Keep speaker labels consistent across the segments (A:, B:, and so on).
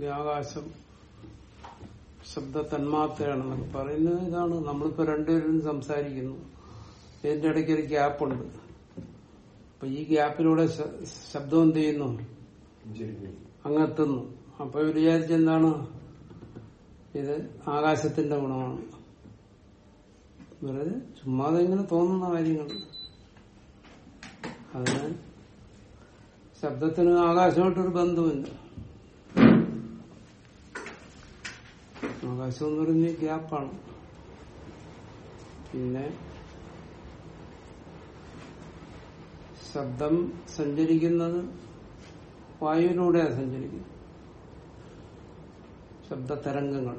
A: ഈ ആകാശം ശബ്ദ തന്മാത്രയാണെന്നൊക്കെ പറയുന്നത് ഇതാണ് നമ്മളിപ്പോ രണ്ടുപേരും സംസാരിക്കുന്നു ഇതിന്റെ ഇടയ്ക്ക് ഒരു ഗ്യാപ്പുണ്ട് അപ്പൊ ഈ ഗ്യാപ്പിലൂടെ ശ- ശബ്ദം എന്ത് ചെയ്യുന്നു അങ്ങെത്തുന്നു അപ്പൊ ഇവര് വിചാരിച്ചെന്താണ് ഇത് ആകാശത്തിന്റെ ഗുണമാണ് വെറുതെ ചുമ്മാതെ ഇങ്ങനെ തോന്നുന്ന കാര്യങ്ങൾ അതിന് ശബ്ദത്തിന് ആകാശമായിട്ടൊരു ബന്ധമില്ല ആകാശം എന്ന് പറഞ്ഞ ഗ്യാപ്പാണ് പിന്നെ ശബ്ദം സഞ്ചരിക്കുന്നത് വായുവിലൂടെയാണ് സഞ്ചരിക്കുന്നത് ശബ്ദ തരംഗങ്ങൾ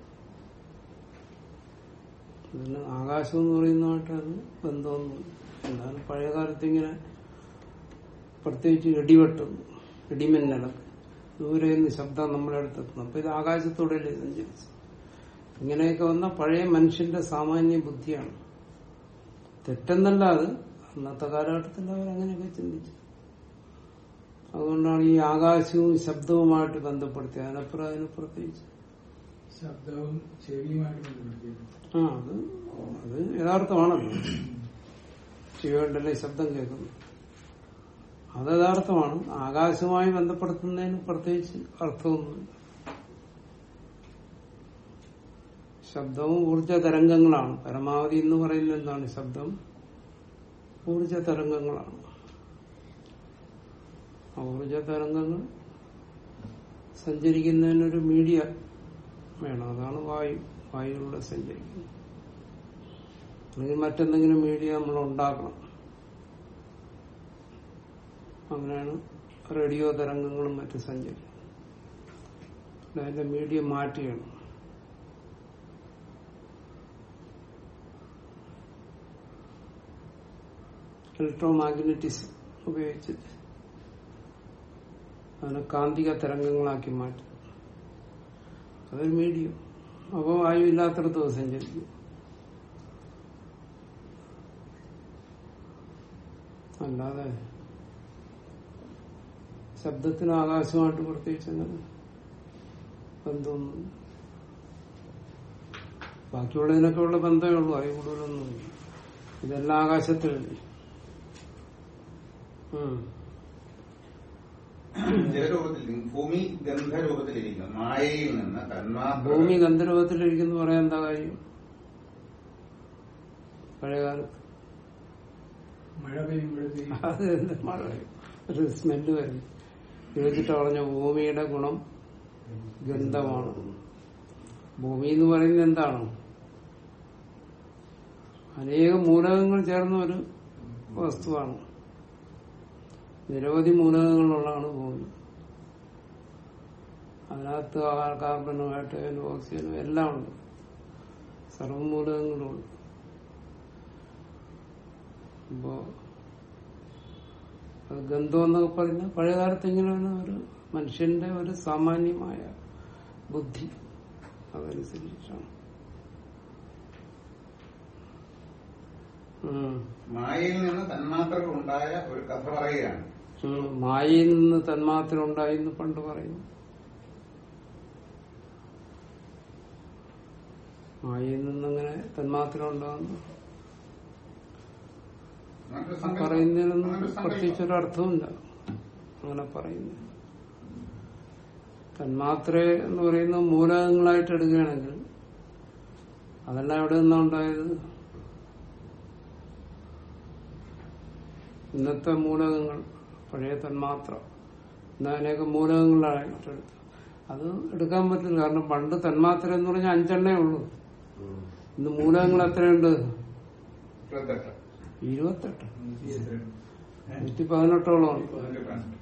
A: ഇതിന് ആകാശം എന്ന് പറയുന്നതായിട്ട് അത് ബന്ധമൊന്നും എന്താണ് പഴയ കാലത്ത് ഇങ്ങനെ പ്രത്യേകിച്ച് ഇടിവെട്ടും ഇടിമിന്നലൊക്കെ ദൂരെ നിന്ന് ശബ്ദം നമ്മളെ അടുത്തെത്തുന്നു അപ്പൊ ഇത് ആകാശത്തോടെയല്ലേ സഞ്ചരിച്ചു ഇങ്ങനെയൊക്കെ വന്ന പഴയ മനുഷ്യന്റെ സാമാന്യ ബുദ്ധിയാണ് തെറ്റെന്നല്ല അത് അന്നത്തെ കാലഘട്ടത്തിൽ അവരങ്ങനെയൊക്കെ ചിന്തിച്ചു അതുകൊണ്ടാണ് ഈ ആകാശവും ശബ്ദവുമായിട്ട് ബന്ധപ്പെടുത്തി അതിനപ്പുറം അതിന് പ്രത്യേകിച്ച്
B: ശബ്ദവും ചെവിയുമായിട്ട് ബന്ധപ്പെടുത്തിയത്
A: ആ അത് അത് യഥാർത്ഥമാണല്ലോ ചെവികൊണ്ടല്ലേ ശബ്ദം കേൾക്കുന്നു അത് യഥാർത്ഥമാണ് ആകാശവുമായി ബന്ധപ്പെടുത്തുന്നതിന് പ്രത്യേകിച്ച് അർത്ഥമൊന്നുമില്ല ശബ്ദവും ഊർജ തരംഗങ്ങളാണ് പരമാവധി എന്ന് പറയുന്നത് എന്താണ് ശബ്ദം ഊർജ തരംഗങ്ങളാണ് ആ ഊർജ തരംഗങ്ങൾ സഞ്ചരിക്കുന്നതിനൊരു മീഡിയ വേണം അതാണ് വായു വായുവിലൂടെ സഞ്ചരിക്കുന്നത് അല്ലെങ്കിൽ മറ്റെന്തെങ്കിലും മീഡിയ നമ്മൾ ഉണ്ടാക്കണം അങ്ങനെയാണ് റേഡിയോ തരംഗങ്ങളും മറ്റും സഞ്ചരിക്കുന്നത് അതിന്റെ മീഡിയം മാറ്റുകയാണ് ഇലക്ട്രോ മാഗ്നറ്റിസം ഉപയോഗിച്ചിട്ട് അതിനെ കാന്തിക തരംഗങ്ങളാക്കി മാറ്റും അതൊരു മീഡിയം അപ്പോൾ വായു ഇല്ലാത്തടത്ത് സഞ്ചരിക്കും അല്ലാതെ ശബ്ദത്തിന് ആകാശമായിട്ട് പ്രത്യേകിച്ച് അങ്ങനെ ബന്ധമൊന്നും ബാക്കിയുള്ളതിനൊക്കെ ഉള്ള ബന്ധമേ ഉള്ളൂ അതിൽ കൂടുതലൊന്നുമില്ല ഇതെല്ലാം ആകാശത്തിലല്ലേ ഉം.
C: ജലരൂപത്തിൽ ഭൂമി ഗന്ധരൂപത്തിലിരിക്കുന്നു മായയിൽ നിന്ന് തന്മാത്ര
A: ഭൂമി ഗന്ധരൂപത്തിലിരിക്കുന്നു പറയാൻ എന്താ കാര്യം പഴയകാലത്ത്
B: മഴ പെയ്യുമ്പോഴത്തേക്കും
A: അത് എന്ത് മഴ പെയ്യും. ഒരു സ്മെല്ല് വരും ചോദിച്ചിട്ട് പറഞ്ഞ ഭൂമിയുടെ ഗുണം ഗന്ധമാണ് ഭൂമി എന്ന് പറയുന്നത് എന്താണ് അനേകം മൂലകങ്ങൾ ചേർന്ന ഒരു വസ്തുവാണ് നിരവധി മൂലകങ്ങളുള്ളതാണ് ഭൂമി അതിനകത്ത് ആ- കാർബണും ഹൈഡ്രജനും ഓക്സിജനും എല്ലാം ഉണ്ട് സർവ്വമൂലകങ്ങളും ഉണ്ട് അപ്പോ അത് ഗന്ധം എന്നൊക്കെ പറയുന്ന പഴയകാലത്ത് ഇങ്ങനെയാണ് ഒരു മനുഷ്യന്റെ ഒരു സാമാന്യമായ ബുദ്ധി അതനുസരിച്ചാണ് ഉം.
C: മായയിൽ നിന്ന് തന്മാത്രകൾ ഉണ്ടായ ഒരു കഥ പറയുകയാണ്
A: ഉം. മായയിൽ നിന്ന് തന്മാത്ര ഉണ്ടായി എന്ന് പണ്ട് പറയുന്നു മായയിൽ നിന്നങ്ങനെ തന്മാത്ര ഉണ്ടാകുന്നു
C: അങ്ങനൊരു
A: ആ
C: സങ്കല്പം.
A: പറയുന്നതിനൊന്നും
C: അങ്ങനൊരു സങ്കല്പം.
A: പ്രത്യേകിച്ചൊരു അർത്ഥമില്ല അങ്ങനെ പറയുന്നു തന്മാത്ര എന്ന് പറയുന്നത് മൂലകങ്ങളായിട്ട് എടുക്കുകയാണെങ്കിൽ അതെല്ലാം എവിടെ നിന്നാണ് ഉണ്ടായത് ഇന്നത്തെ മൂലകങ്ങൾ പഴയ തന്മാത്ര ഇന്ന് അതിനെയൊക്കെ മൂലകങ്ങളായിട്ടെടുത്ത് അത് എടുക്കാൻ പറ്റില്ല കാരണം പണ്ട് തന്മാത്ര എന്ന് പറഞ്ഞാൽ അഞ്ചെണ്ണേ ഉള്ളൂ ഇന്ന് മൂലകങ്ങൾ എത്രയുണ്ട്
C: ഇരുപത്തെട്ട്.
A: ഇരുപത്തെട്ട് നൂറ്റി പതിനെട്ടോളം ഉണ്ട്
C: അതിന്റെ കണക്ക്.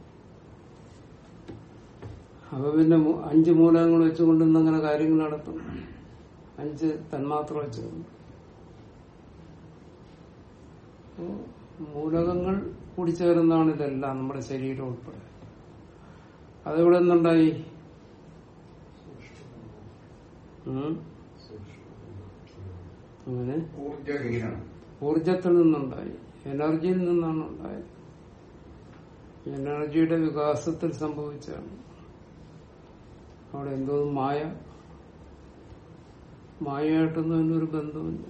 A: അപ്പൊ പിന്നെ മൂ- അഞ്ച് മൂലകങ്ങൾ വെച്ചുകൊണ്ട് ഇന്ന് അങ്ങനെ കാര്യങ്ങൾ നടത്തും അഞ്ച് തന്മാത്ര വെച്ചുകൊണ്ട് അപ്പൊ മൂലകങ്ങൾ കൂടിച്ചേർന്നാണ് ഇതെല്ലാം നമ്മുടെ ശരീരം ഉൾപ്പെടെ അതെവിടെ നിന്നുണ്ടായി ഉം? അങ്ങനെ
C: ഊർജ്ജഹീനം
A: ഊർജത്തിൽ നിന്നുണ്ടായി എനർജിയിൽ നിന്നാണ് ഉണ്ടായത് എനർജിയുടെ വികാസത്തിൽ സംഭവിച്ചതാണ് അവിടെ എന്തോ മായ മായയായിട്ടൊന്നും അതിനൊരു ബന്ധമില്ല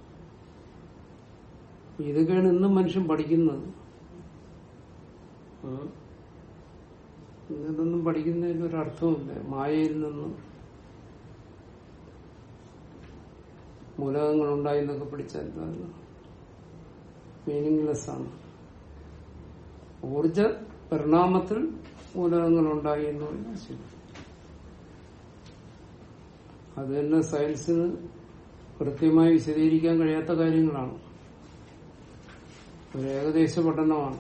A: ഇതൊക്കെയാണ് ഇന്നും മനുഷ്യൻ പഠിക്കുന്നത് ഉം. ഇതൊന്നും പഠിക്കുന്നതിന് ഒരു അർത്ഥമില്ല മായയിൽ നിന്നും മൂലകങ്ങൾ ഉണ്ടായി എന്നൊക്കെ പഠിച്ചാൽ മീനിങ്ലെസ് ആണ് ഊർജ പരിണാമത്തിൽ മൂലകങ്ങൾ ഉണ്ടായി എന്ന് പറഞ്ഞാൽ ശരി അത് തന്നെ സയൻസിന് കൃത്യമായി വിശദീകരിക്കാൻ കഴിയാത്ത കാര്യങ്ങളാണ് ഒരു ഏകദേശ പഠനമാണ്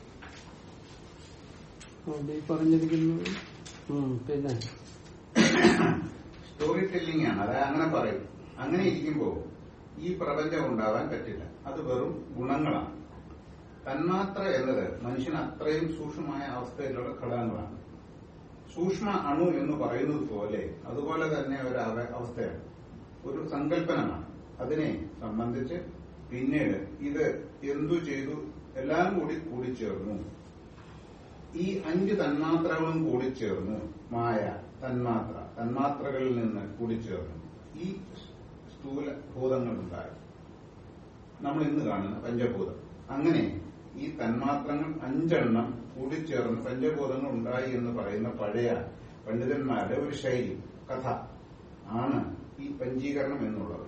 A: അതുകൊണ്ട് ഈ പറഞ്ഞിരിക്കുന്നത് ഉം, പിന്നെ
C: സ്റ്റോറി ടെല്ലിംഗ് ആണ് അതായത് അങ്ങനെ പറയും അങ്ങനെ ഇരിക്കുമ്പോ ഈ പ്രപഞ്ചം ഉണ്ടാവാൻ പറ്റില്ല അത് വെറും ഗുണങ്ങളാണ് തന്മാത്ര എന്നത് മനുഷ്യന് അത്രയും സൂക്ഷ്മമായ അവസ്ഥയിലുള്ള ഘടകങ്ങളാണ് സൂക്ഷ്മ അണു എന്ന് പറയുന്നത് പോലെ അതുപോലെ തന്നെ ഒരു അവ- അവസ്ഥയാണ് ഒരു സങ്കല്പനമാണ് അതിനെ സംബന്ധിച്ച് പിന്നീട് ഇത് എന്തു ചെയ്തു എല്ലാം കൂടി കൂടിച്ചേർന്നു ഈ അഞ്ച് തന്മാത്രകളും കൂടിച്ചേർന്നു മായ തന്മാത്ര തന്മാത്രകളിൽ നിന്ന് കൂടിച്ചേർന്നു ഈ സ്ഥൂല ഭൂതങ്ങൾ ഉണ്ടായി നമ്മൾ ഇന്ന് കാണുന്ന പഞ്ചഭൂതം അങ്ങനെ ഈ തന്മാത്രങ്ങൾ അഞ്ചെണ്ണം കൂടിച്ചേർന്ന് പഞ്ചഭൂതങ്ങൾ ഉണ്ടായി എന്ന് പറയുന്ന പഴയ പണ്ഡിതന്മാരുടെ ഒരു ശൈലി കഥ ആണ് ഈ പഞ്ചീകരണം എന്നുള്ളത്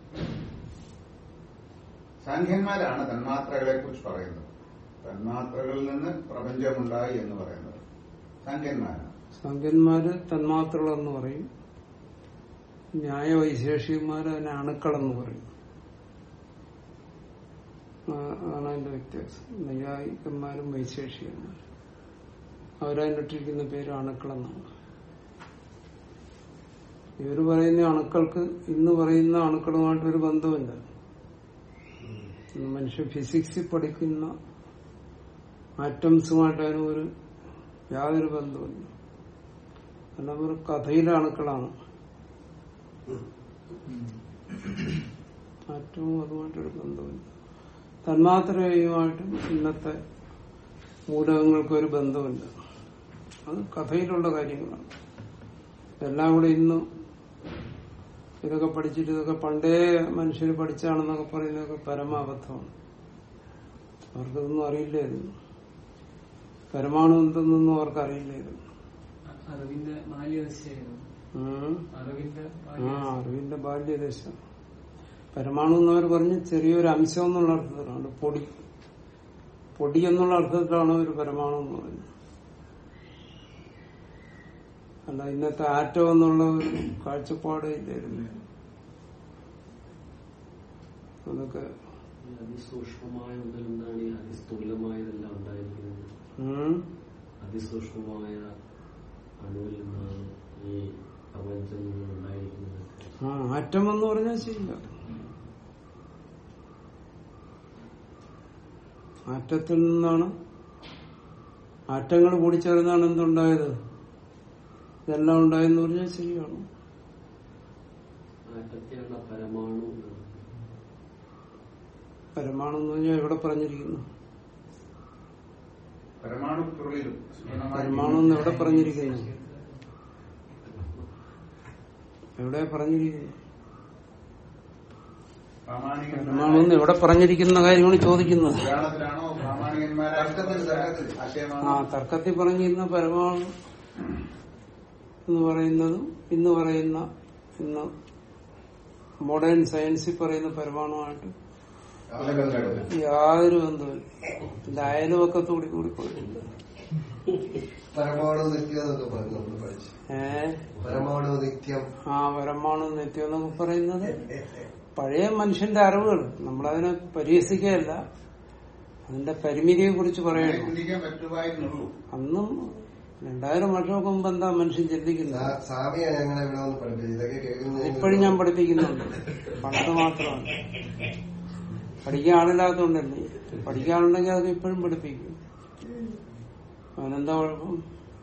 C: സാഖ്യന്മാരാണ് തന്മാത്രകളെ കുറിച്ച് പറയുന്നത് തന്മാത്രകളിൽ നിന്ന് പ്രപഞ്ചമുണ്ടായി എന്ന് പറയുന്നത് സാഖ്യന്മാരാണ്
A: സംഖ്യന്മാര് തന്മാത്രകളെന്ന് പറയും ന്യായവൈശേഷികന്മാര് അതിനെ അണുക്കളെന്ന് പറയും ആ, ആണ് അതിന്റെ വ്യത്യാസം നൈയായികന്മാരും വൈശേഷികന്മാരും അവരതിനിട്ടിരിക്കുന്ന പേര് അണുക്കളെന്നാണ് ഇവര് പറയുന്ന അണുക്കൾക്ക് ഇന്ന് പറയുന്ന അണുക്കളുമായിട്ട് ഒരു ബന്ധമില്ല ഇന്ന് മനുഷ്യ ഫിസിക്സിൽ പഠിക്കുന്ന ആറ്റംസുമായിട്ട് അതിന് ഒരു യാതൊരു ബന്ധമില്ല കാരണം ഒരു കഥയിലെ അണുക്കളാണ് ആറ്റവും അതുമായിട്ടൊരു ബന്ധമില്ല തന്മാത്രയുമായിട്ടും ഇന്നത്തെ മൂലകങ്ങൾക്ക് ഒരു ബന്ധമില്ല അത് കഥയിലുള്ള കാര്യങ്ങളാണ് എല്ലാം കൂടെ ഇന്ന് ഇതൊക്കെ പഠിച്ചിട്ട് ഇതൊക്കെ പണ്ടേ മനുഷ്യർ പഠിച്ചാണെന്നൊക്കെ പറയുന്നതൊക്കെ പരമാബദ്ധമാണ് അവർക്കിതൊന്നും അറിയില്ലായിരുന്നു പരമാണു എന്തെന്നൊന്നും അവർക്ക് അറിയില്ലായിരുന്നു
D: അറിവിന്റെ ബാല്യദശയായിരുന്നു
A: ഉം.
D: അറിവിന്റെ
A: ആ
D: ബാല്യ
A: അറിവിന്റെ ബാല്യദശ പരമാണു എന്നവർ പറഞ്ഞ് ചെറിയൊരു അംശം എന്നുള്ള അർത്ഥത്തിലാണ് പൊടി പൊടി എന്നുള്ള അർത്ഥത്തിലാണ് ഒരു പരമാണു എന്ന് പറയുന്നത് അല്ല ഇന്നത്തെ ആറ്റം എന്നുള്ള ഒരു കാഴ്ചപ്പാട് ഇല്ലായിരുന്നു അതൊക്കെ
E: അതിസൂക്ഷ്മമായ ഒന്നിൽ നിന്നാണ് ഈ അതിസ്ഥൂലമായതെല്ലാം ഉണ്ടായിരിക്കുന്നത്
A: ഉം.
E: അതിസൂക്ഷ്മമായ അണുവിൽ നിന്നാണ് ഈ പ്രപഞ്ചം മുഴുവൻ ഉണ്ടായിരിക്കുന്നത്
A: ആ ആറ്റം എന്ന് പറഞ്ഞാൽ ശരിയില്ല ആറ്റത്തിൽ നിന്നാണ് ആറ്റങ്ങൾ കൂടിച്ചേർന്നാണ് എന്തുണ്ടായത് ഇതെല്ലാം ഉണ്ടായെന്ന് പറഞ്ഞാൽ ശരിയാണ്
E: ആറ്റത്തെയാണ് പരമാണു എന്ന്
A: പരമാണു എന്ന് പറഞ്ഞാൽ എവിടെ പറഞ്ഞിരിക്കുന്നു
C: പരമാണുക്കുള്ളിലും
A: പരമാണു എന്ന് എവിടെ പറഞ്ഞിരിക്കുന്നു എവിടെ പറഞ്ഞിരിക്കുന്നു പരമാണു എന്ന് എവിടെ പറഞ്ഞിരിക്കുന്ന കാര്യമാണ് ചോദിക്കുന്നത്
C: പുരാണത്തിലാണോ പ്രാമാണികന്മാരായ
A: ആ
C: ആശയമാണോ
A: തർക്കത്തിൽ പറഞ്ഞിരുന്ന പരമാണു എന്ന് പറയുന്നതും ഇന്ന് പറയുന്ന ഇന്ന് മോഡേൺ സയൻസിൽ പറയുന്ന പരമാണുമായിട്ട് യാതൊരു ബന്ധമില്ല ഇത് അയൽവക്കത്തൂടി കൂടി പോയിട്ടുണ്ട്
F: പരമാണു നിത്യം എന്നൊക്കെ പറഞ്ഞു നമ്മൾ പഠിച്ചു
A: ഏ
F: പരമാണു നിത്യം
A: ആ പരമാണു നിത്യം എന്നൊക്കെ പറയുന്നത് പഴയ മനുഷ്യന്റെ അറിവുകൾ നമ്മളതിനെ പരിഹസിക്കുകയല്ല അതിന്റെ പരിമിതിയെ കുറിച്ച് പറയണം
C: ചിന്തിക്കാൻ പറ്റുമായിരുന്നുള്ളൂ
A: അന്നും രണ്ടായിരം വർഷമൊക്കെ മുമ്പ് എന്താ മനുഷ്യൻ ചിന്തിക്കുന്നത്
F: സാ- സ്വാമിയാണ് ഞങ്ങളെ ഇവിടെ വന്ന് പഠിപ്പിച്ചത് ഇതൊക്കെ കേൾക്കുന്നത്
A: ഇപ്പോഴും ഞാൻ പഠിപ്പിക്കുന്നുണ്ട് പണ്ട് മാത്രമാണ് പഠിക്കാൻ ആളില്ലാത്തതുകൊണ്ടല്ലേ പഠിക്കാനുണ്ടെങ്കിൽ അതൊക്കെ ഇപ്പോഴും പഠിപ്പിക്കും അവനെന്താ കുഴപ്പം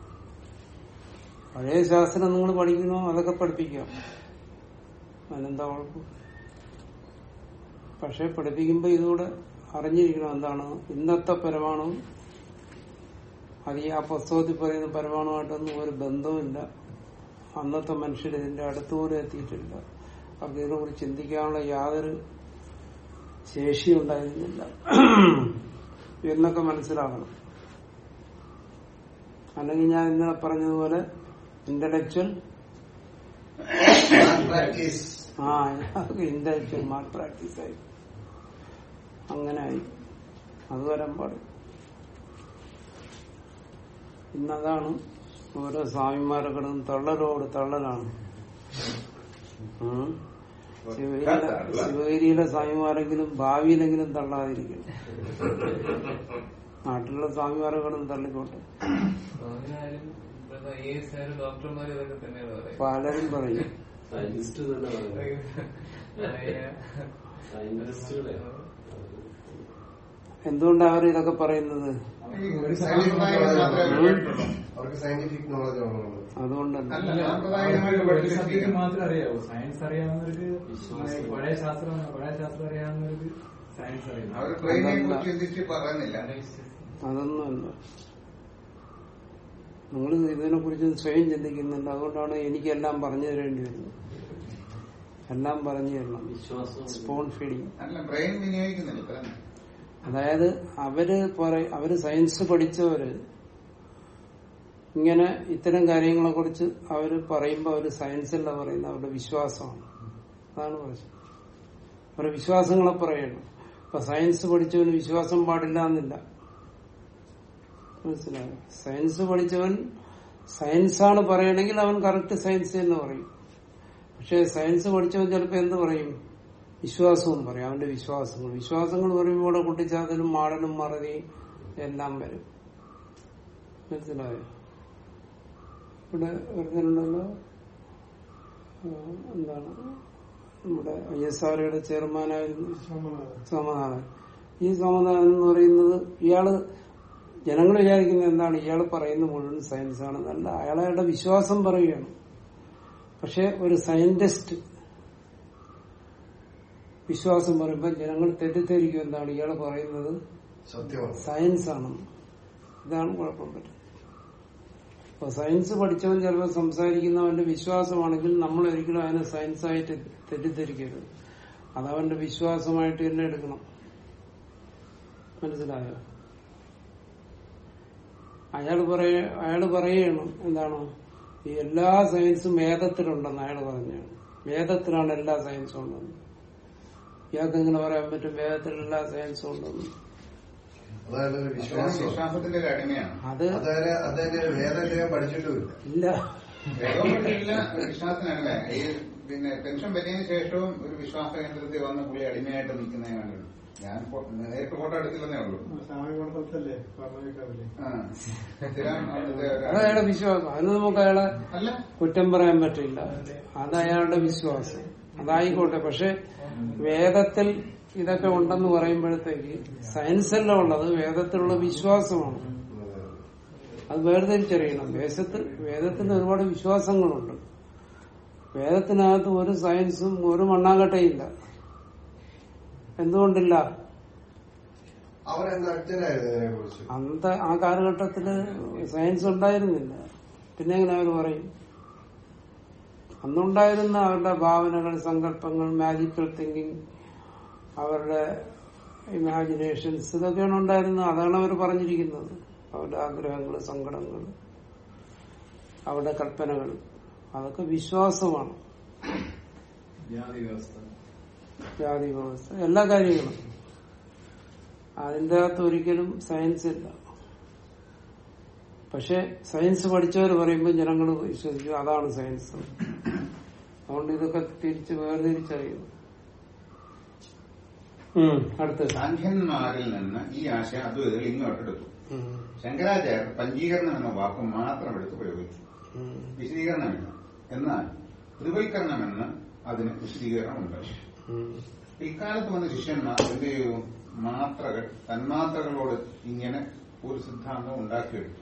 A: പഴയ ശാസ്ത്രം നിങ്ങൾ പഠിക്കണോ അതൊക്കെ പഠിപ്പിക്കാം അതിനെന്താ കുഴപ്പം പക്ഷെ പഠിപ്പിക്കുമ്പോ ഇതുകൂടെ അറിഞ്ഞിരിക്കണം എന്താണ് ഇന്നത്തെ പരമാണു അത് ഈ ആ പുസ്തകത്തിൽ പറയുന്ന പരമാണുമായിട്ടൊന്നും ഒരു ബന്ധവുമില്ല അന്നത്തെ മനുഷ്യർ ഇതിന്റെ അടുത്തുപോലും എത്തിയിട്ടില്ല അവർക്ക് ഇതിനെക്കുറിച്ച് ചിന്തിക്കാനുള്ള യാതൊരു ശേഷിയും ഉണ്ടായിരുന്നില്ല എന്നൊക്കെ മനസ്സിലാകണം അല്ലെങ്കിൽ ഞാൻ ഇന്നലെ പറഞ്ഞതുപോലെ ഇന്റലക്ച്വൽ
F: പ്രാക്ടീസ്
A: ആ ഇന്റലക്ച്വൽ മാർ പ്രാക്ടീസ് ആയി അങ്ങനെ ആയി അത് വരാൻ പാടില്ല ഇന്നതാണ് ഓരോ സ്വാമിമാരെ കിടന്ന് തള്ളലോട് തള്ളലാണ് ഉം. ശിവഗിരിയിലെ ശിവഗിരിയിലെ സ്വാമിമാരെങ്കിലും ഭാവിയിലെങ്കിലും തള്ളാതിരിക്കണം നാട്ടിലുള്ള സ്വാമിമാരെ കിടന്ന് തള്ളിക്കോട്ടെ
D: സ്വാമിനായാലും ഇപ്പോഴത്തെ ഐ എസ് ആയാലും ഡോക്ടർമാരും ഇതൊക്കെ തന്നെയാണ് പറയുന്നത്
A: പലരും പറയും
E: സയന്റിസ്റ്റ് തന്നെ പറയുന്നത് സയന്റിസ്റ്റുകളെ
A: എന്തുകൊണ്ടാണ് അവർ ഇതൊക്കെ പറയുന്നത്
C: ഈ സാമ്പ്രദായിക ശാസ്ത്രം കേട്ടിട്ടുണ്ടോ?
F: അവർക്ക് സയന്റിഫിക് നോളജ് ആണുള്ളത്
A: അതുകൊണ്ടല്ല
C: അല്ല സാമ്പ്രദായികമായിട്ട് പഠിച്ച
B: സബ്ജക്ട്
C: ശീലം.
B: മാത്രം അറിയാവൂ സയൻസ് അറിയാവുന്നവർക്ക്
E: വിശ്വാസം.
B: പഴയ ശാസ്ത്രം പഴയ ശാസ്ത്രം അറിയാവുന്നവർക്ക് സയൻസ് അറിയാം
C: അവർ ബ്രെയിനെ കുറിച്ച് ചിന്തിച്ച് പറയുന്നില്ല
A: അതൊന്നുമല്ല നിങ്ങൾ ഇതിനെ കുറിച്ച് സ്വയം ചിന്തിക്കുന്നുണ്ട് അതുകൊണ്ടാണ് എനിക്കെല്ലാം പറഞ്ഞു തരേണ്ടി വരുന്നത് എല്ലാം പറഞ്ഞു തരണം
E: വിശ്വാസം
A: സ്പോൺ ഫീഡിങ്
C: അല്ല ബ്രെയിൻ വിനിയോഗിക്കുന്നില്ല ഇത്ര തന്നെ.
A: അതായത് അവര് പറ- അവര് സയൻസ് പഠിച്ചവര് ഇങ്ങനെ ഇത്തരം കാര്യങ്ങളെ കുറിച്ച് അവര് പറയുമ്പോ അവര് സയൻസല്ല പറയുന്നത് അവരുടെ വിശ്വാസമാണ് അതാണ് പ്രശ്നം അവരുടെ വിശ്വാസങ്ങളെ പറയണം ഇപ്പൊ സയൻസ് പഠിച്ചവന് വിശ്വാസം പാടില്ല എന്നില്ല മനസ്സിലായോ സയൻസ് പഠിച്ചവൻ സയൻസാണ് പറയണമെങ്കിൽ അവൻ കറക്റ്റ് സയൻസ് എന്ന് പറയും പക്ഷെ സയൻസ് പഠിച്ചവൻ ചിലപ്പോ എന്ത് പറയും വിശ്വാസവും പറയും അവന്റെ വിശ്വാസങ്ങൾ വിശ്വാസങ്ങൾ പറയുമ്പോൾ ഇവിടെ കുട്ടിച്ചാത്തലും മാടലും മറതിയും എല്ലാം വരും മനസ്സിലായോ ഇവിടെ ഒരുത്തനുണ്ടല്ലോ ആ, എന്താണ് നമ്മുടെ ഐ എസ് ആർഒയുടെ ചെയർമാനായിരുന്നു സമാധാനം ഈ സമാധാനം എന്ന് പറയുന്നത് ഇയാള് ജനങ്ങൾ വിചാരിക്കുന്നത് എന്താണ് ഇയാൾ പറയുന്ന മുഴുവൻ സയൻസ് ആണെന്നല്ല അയാളുടെ വിശ്വാസം പറയുകയാണ് പക്ഷെ ഒരു സയന്റിസ്റ്റ് വിശ്വാസം പറയുമ്പോൾ ജനങ്ങൾ തെറ്റിദ്ധരിക്കും എന്താണ് ഇയാൾ പറയുന്നത്
F: സത്യമാണ്
A: സയൻസ് ആണെന്ന് ഇതാണ് കുഴപ്പം പറ്റും അപ്പൊ സയൻസ് പഠിച്ചവൻ ചിലപ്പോൾ സംസാരിക്കുന്നവന്റെ വിശ്വാസമാണെങ്കിൽ നമ്മൾ ഒരിക്കലും അതിനെ സയൻസ് ആയിട്ട് തെറ്റിദ്ധരിക്കരുത് അതവന്റെ വിശ്വാസമായിട്ട് തന്നെ എടുക്കണം മനസ്സിലായോ അയാൾ പറയ അയാൾ പറയണം എന്താണ് ഈ എല്ലാ സയൻസും വേദത്തിലുണ്ടെന്ന് അയാൾ പറഞ്ഞാണ് വേദത്തിലാണ് എല്ലാ സയൻസും ഉണ്ടെന്ന് ഇയാൾക്ക് എങ്ങനെ പറയാൻ പറ്റും വേദത്തിൽ എല്ലാ സയൻസും ഉണ്ടെന്ന്
F: അതായത് ഒരു
C: അദ്ദേഹം
F: വിശ്വാസം
C: വിശ്വാസത്തിന്റെ ഒരു അടിമയാണ്
A: അത്
F: അതായത് അദ്ദേഹം വേദം പഠിച്ചിട്ടുമില്ല
A: ഇല്ല
C: വേഗം പറ്റില്ല വിശ്വാസത്തിനല്ല ഈ പിന്നെ പെൻഷൻ പറ്റിയതിനു ശേഷവും ഒരു വിശ്വാസ കേന്ദ്രത്തിൽ വന്ന് പുള്ളി അടിമയായിട്ട് നിൽക്കുന്നതിനെ കണ്ടിട്ടുണ്ട് ഞാൻ ഫോ- നേരിട്ട് ഫോട്ടോ എടുത്തില്ലെന്നേ ഉള്ളൂ
B: സ്വാമി കൊടുത്തല്ലേ പറഞ്ഞേക്കാവില്ലേ
C: ആ. സ്ഥിരം അവിടുത്തെ ഒരു-
A: അത് അയാളുടെ വിശ്വാസം അതിന് നമുക്ക് അയാളെ
C: അല്ല
A: കുറ്റം പറയാൻ പറ്റില്ല അത് അയാളുടെ വിശ്വാസം അതായിക്കോട്ടെ പക്ഷെ വേദത്തിൽ ഇതൊക്കെ ഉണ്ടെന്ന് പറയുമ്പോഴത്തേക്ക് സയൻസ് അല്ല ഉള്ളത് വേദത്തിലുള്ള വിശ്വാസമാണ് അത് വേർതിരിച്ചറിയണം വേദത്തിൽ വേദത്തിന് ഒരുപാട് വിശ്വാസങ്ങളുണ്ട് വേദത്തിനകത്ത് ഒരു സയൻസും ഒരു മണ്ണാങ്കട്ടയില്ല എന്തുകൊണ്ടില്ല
F: അവരെന്ത് അജ്ഞനായിരുന്നു ഇതിനെ കുറിച്ച്
A: അന്നത്തെ ആ കാലഘട്ടത്തില് സയൻസ് ഉണ്ടായിരുന്നില്ല പിന്നെ എങ്ങനെ അവർ പറയും അന്നുണ്ടായിരുന്ന അവരുടെ ഭാവനകൾ സങ്കല്പങ്ങൾ മാജിക്കൽ തിങ്കിങ് അവരുടെ ഇമാജിനേഷൻസ് ഇതൊക്കെയാണ് ഉണ്ടായിരുന്നത് അതാണ് അവർ പറഞ്ഞിരിക്കുന്നത് അവരുടെ ആഗ്രഹങ്ങൾ സങ്കടങ്ങൾ അവരുടെ കൽപ്പനകൾ അതൊക്കെ വിശ്വാസമാണ്
B: ജാതി വ്യവസ്ഥ
A: ജാതി വ്യവസ്ഥ എല്ലാ കാര്യങ്ങളും അതിന്റെ അകത്ത് ഒരിക്കലും സയൻസ് ഇല്ല പക്ഷെ സയൻസ് പഠിച്ചവർ പറയുമ്പോൾ ജനങ്ങൾ വിശ്വസിക്കും അതാണ് സയൻസ് അതുകൊണ്ട് ഇതൊക്കെ തിരിച്ച് വേർതിരിച്ചറിയുന്നു ഉം, അടുത്ത
C: സാഖ്യന്മാരിൽ നിന്ന് ഈ ആശയം അദ്വൈതകൾ ഇങ്ങോട്ടെടുത്തു
A: ഉം,
C: ശങ്കരാചാര്യർ പഞ്ചീകരണം എന്ന വാക്ക് മാത്രം എടുത്ത് പ്രയോഗിച്ചു
A: ഉം.
C: വിശദീകരണമില്ല എന്നാൽ ത്രിവൽക്കരണമെന്ന് അതിന് വിശദീകരണമുണ്ട്
A: ഉം.
C: ഇക്കാലത്ത് വന്ന ശിഷ്യന്മാർ എന്ത് ചെയ്തു മാത്രകൾ തന്മാത്രകളോട് ഇങ്ങനെ ഒരു സിദ്ധാന്തം ഉണ്ടാക്കിയെടുത്തു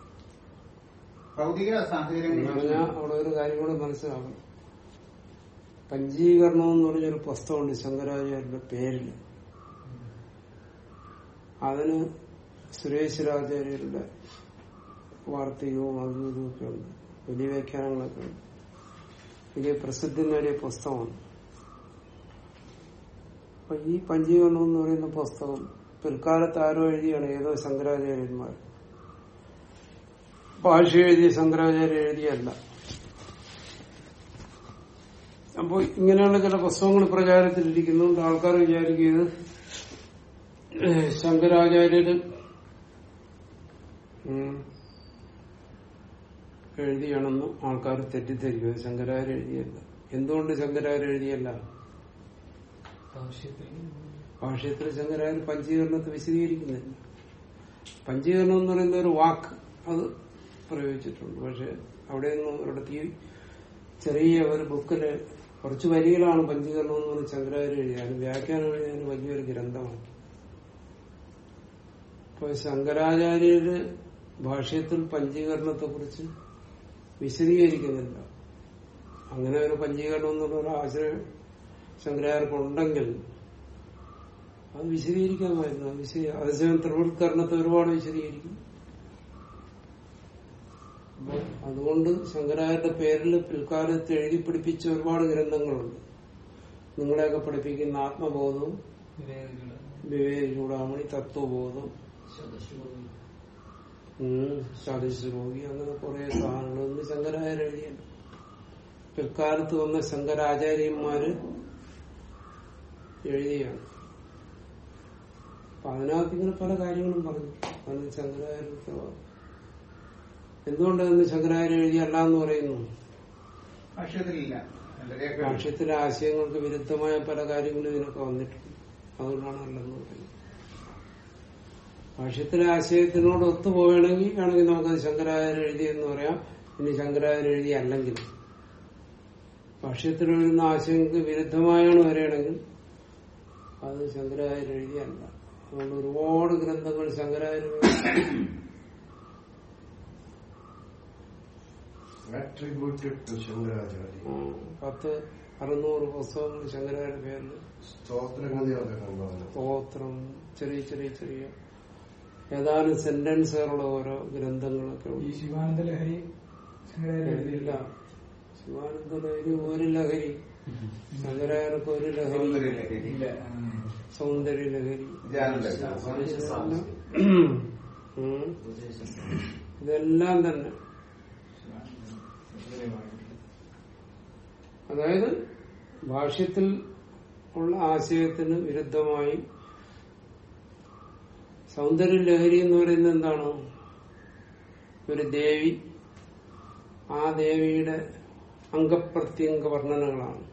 C: ഭൗതിക
A: എന്ന്
C: സാഹചര്യങ്ങൾ
A: പറഞ്ഞാൽ അവിടെ ഒരു കാര്യം കൂടെ മനസ്സിലാക്കണം പഞ്ചീകരണം എന്ന് പറഞ്ഞൊരു പുസ്തകമുണ്ട് ശങ്കരാചാര്യരുടെ പേരിൽ അതിന് സുരേശ്വരാചാര്യരുടെ വാർത്തകവും അതും ഇതും ഒക്കെ ഉണ്ട് വലിയ വ്യാഖ്യാനങ്ങളൊക്കെ ഉണ്ട് വലിയ പ്രസിദ്ധി നേടിയ പുസ്തകമാണ് അപ്പൊ ഈ പഞ്ചീകരണം എന്ന് പറയുന്ന പുസ്തകം പിൽക്കാലത്ത് ആരോ എഴുതിയാണ് ഏതോ ശങ്കരാചാര്യന്മാർ ഭാഷ എഴുതിയ ശങ്കരാചാര്യ എഴുതിയല്ല അപ്പോൾ ഇങ്ങനെയുള്ള ചില പുസ്തകങ്ങൾ പ്രചാരത്തിലിരിക്കുന്നുണ്ട് ആൾക്കാർ വിചാരിക്കുന്നത് ഏഹ് ശങ്കരാചാര്യര് ഉം, എഴുതിയാണെന്ന് ആൾക്കാർ തെറ്റിദ്ധരിക്കും അത് ശങ്കരാചാര്യ എഴുതിയല്ല എന്തുകൊണ്ട് ശങ്കരാചാര്യ എഴുതിയല്ല
D: ഭാഷ്യത്തിൽ
A: ഭാഷ്യത്തിൽ ശങ്കരാചാര്യ പഞ്ചീകരണത്തെ വിശദീകരിക്കുന്നില്ല പഞ്ചീകരണം എന്ന് പറയുന്ന ഒരു വാക്ക് അത് പ്രയോഗിച്ചിട്ടുണ്ട് പക്ഷെ അവിടെ നിന്നും ഒരിടത്ത് ഈ ചെറിയ ഒരു ബുക്കില് കുറച്ച് വരികളാണ് പഞ്ചീകരണം എന്ന് പറഞ്ഞ് ശങ്കരാചാര്യ എഴുതിയാലും വ്യാഖ്യാനം എഴുതിയാലും വലിയൊരു ഗ്രന്ഥമാണ് ഇപ്പൊ ശങ്കരാചാര്യര് ഭാഷ്യത്തിൽ പഞ്ചീകരണത്തെ കുറിച്ച് വിശദീകരിക്കുന്നില്ല അങ്ങനെ ഒരു പഞ്ചീകരണം എന്നുള്ള ഒരു ആശയം ശങ്കരാചാര്യർക്ക് ഉണ്ടെങ്കിൽ അത് വിശദീകരിക്കാമായിരുന്നു അത് വിശദീ അതേസമയം ത്രിവൃത്കരണത്തെ ഒരുപാട് വിശദീകരിക്കും അപ്പൊ അതുകൊണ്ട് ശങ്കരാചാര്യരുടെ പേരിൽ പിൽക്കാലത്ത് എഴുതി പിടിപ്പിച്ച ഒരുപാട് ഗ്രന്ഥങ്ങളുണ്ട് നിങ്ങളെയൊക്കെ പഠിപ്പിക്കുന്ന ആത്മബോധവും
D: വിവേകികള്
A: വിവേക ചൂടാമണി തത്വബോധം ശാദശരോഗി അങ്ങനെ കുറെ സാധനങ്ങളൊന്നും ശങ്കരാചാര്യ എഴുതിയുണ്ട് പിൽക്കാലത്ത് വന്ന ശങ്കരാചാര്യന്മാര് എഴുതിയാണ് അപ്പൊ അതിനകത്ത് ഇങ്ങനെ പല കാര്യങ്ങളും പറഞ്ഞു അന്ന് ശങ്കരാചാര്യ എന്തുകൊണ്ടാണ് ശങ്കരാചാര്യ എഴുതിയല്ല എന്ന് പറയുന്നു
C: ഭാഷ്യത്തിലില്ല അതിന്റെ രേഖ
A: ഭാഷ്യത്തിലെ ആശയങ്ങൾക്ക് വിരുദ്ധമായ പല കാര്യങ്ങളും ഇതിനൊക്കെ വന്നിട്ടുണ്ട് അതുകൊണ്ടാണ് അല്ലെന്ന് പറയുന്നത് ഭാഷ്യത്തിലെ ആശയത്തിനോട് ഒത്തുപോകണമെങ്കിൽ വേണമെങ്കിൽ നമുക്കത് ശങ്കരാചാര്യ എഴുതിയെന്ന് പറയാം ഇനി ശങ്കരാചാര്യ എഴുതി അല്ലെങ്കിൽ ഭാഷ്യത്തിൽ എഴുതുന്ന ആശയങ്ങൾക്ക് വിരുദ്ധമായാണ് വരികയാണെങ്കിൽ അത് ശങ്കരാചാര്യ എഴുതിയല്ല അതുകൊണ്ട് ഒരുപാട് ഗ്രന്ഥങ്ങൾ ശങ്കരാചാര്യ
F: attributed to ശങ്കരാചാര്യ
A: ആ, പത്ത് അറുന്നൂറ് പുസ്തകങ്ങൾ ശങ്കരാചാര്യ പേരിൽ
F: സ്തോത്രഗതിയൊക്കെ കണ്ടു
A: സ്തോത്രം ചെറിയ ചെറിയ ചെറിയ ഏതാനും സെന്റൻസുകളുള്ള ഓരോ ഗ്രന്ഥങ്ങളൊക്കെ
B: ഈ
A: ഉണ്ട്.
B: ശിവാനന്ദ ലഹരി ശങ്കരാചാര്യ
A: ഇല്ല ശിവാനന്ദ ലഹരി ഒരു ലഹരി ശങ്കരാചാര്യർക്ക് ഒരു ലഹരി
C: സൗന്ദര്യലഹരി.
B: ഇല്ല
A: സൗന്ദര്യ ലഹരി
C: ധ്യാനലഹരി.
A: ഉം. ഇതെല്ലാം തന്നെ അതായത് ഭാഷ്യത്തിൽ ഉള്ള ആശയത്തിന് വിരുദ്ധമായി സൗന്ദര്യ ലഹരി എന്ന് പറയുന്നത് എന്താണ് ഒരു ദേവി ആ ദേവിയുടെ അംഗപ്രത്യംഗ വർണ്ണനകളാണ്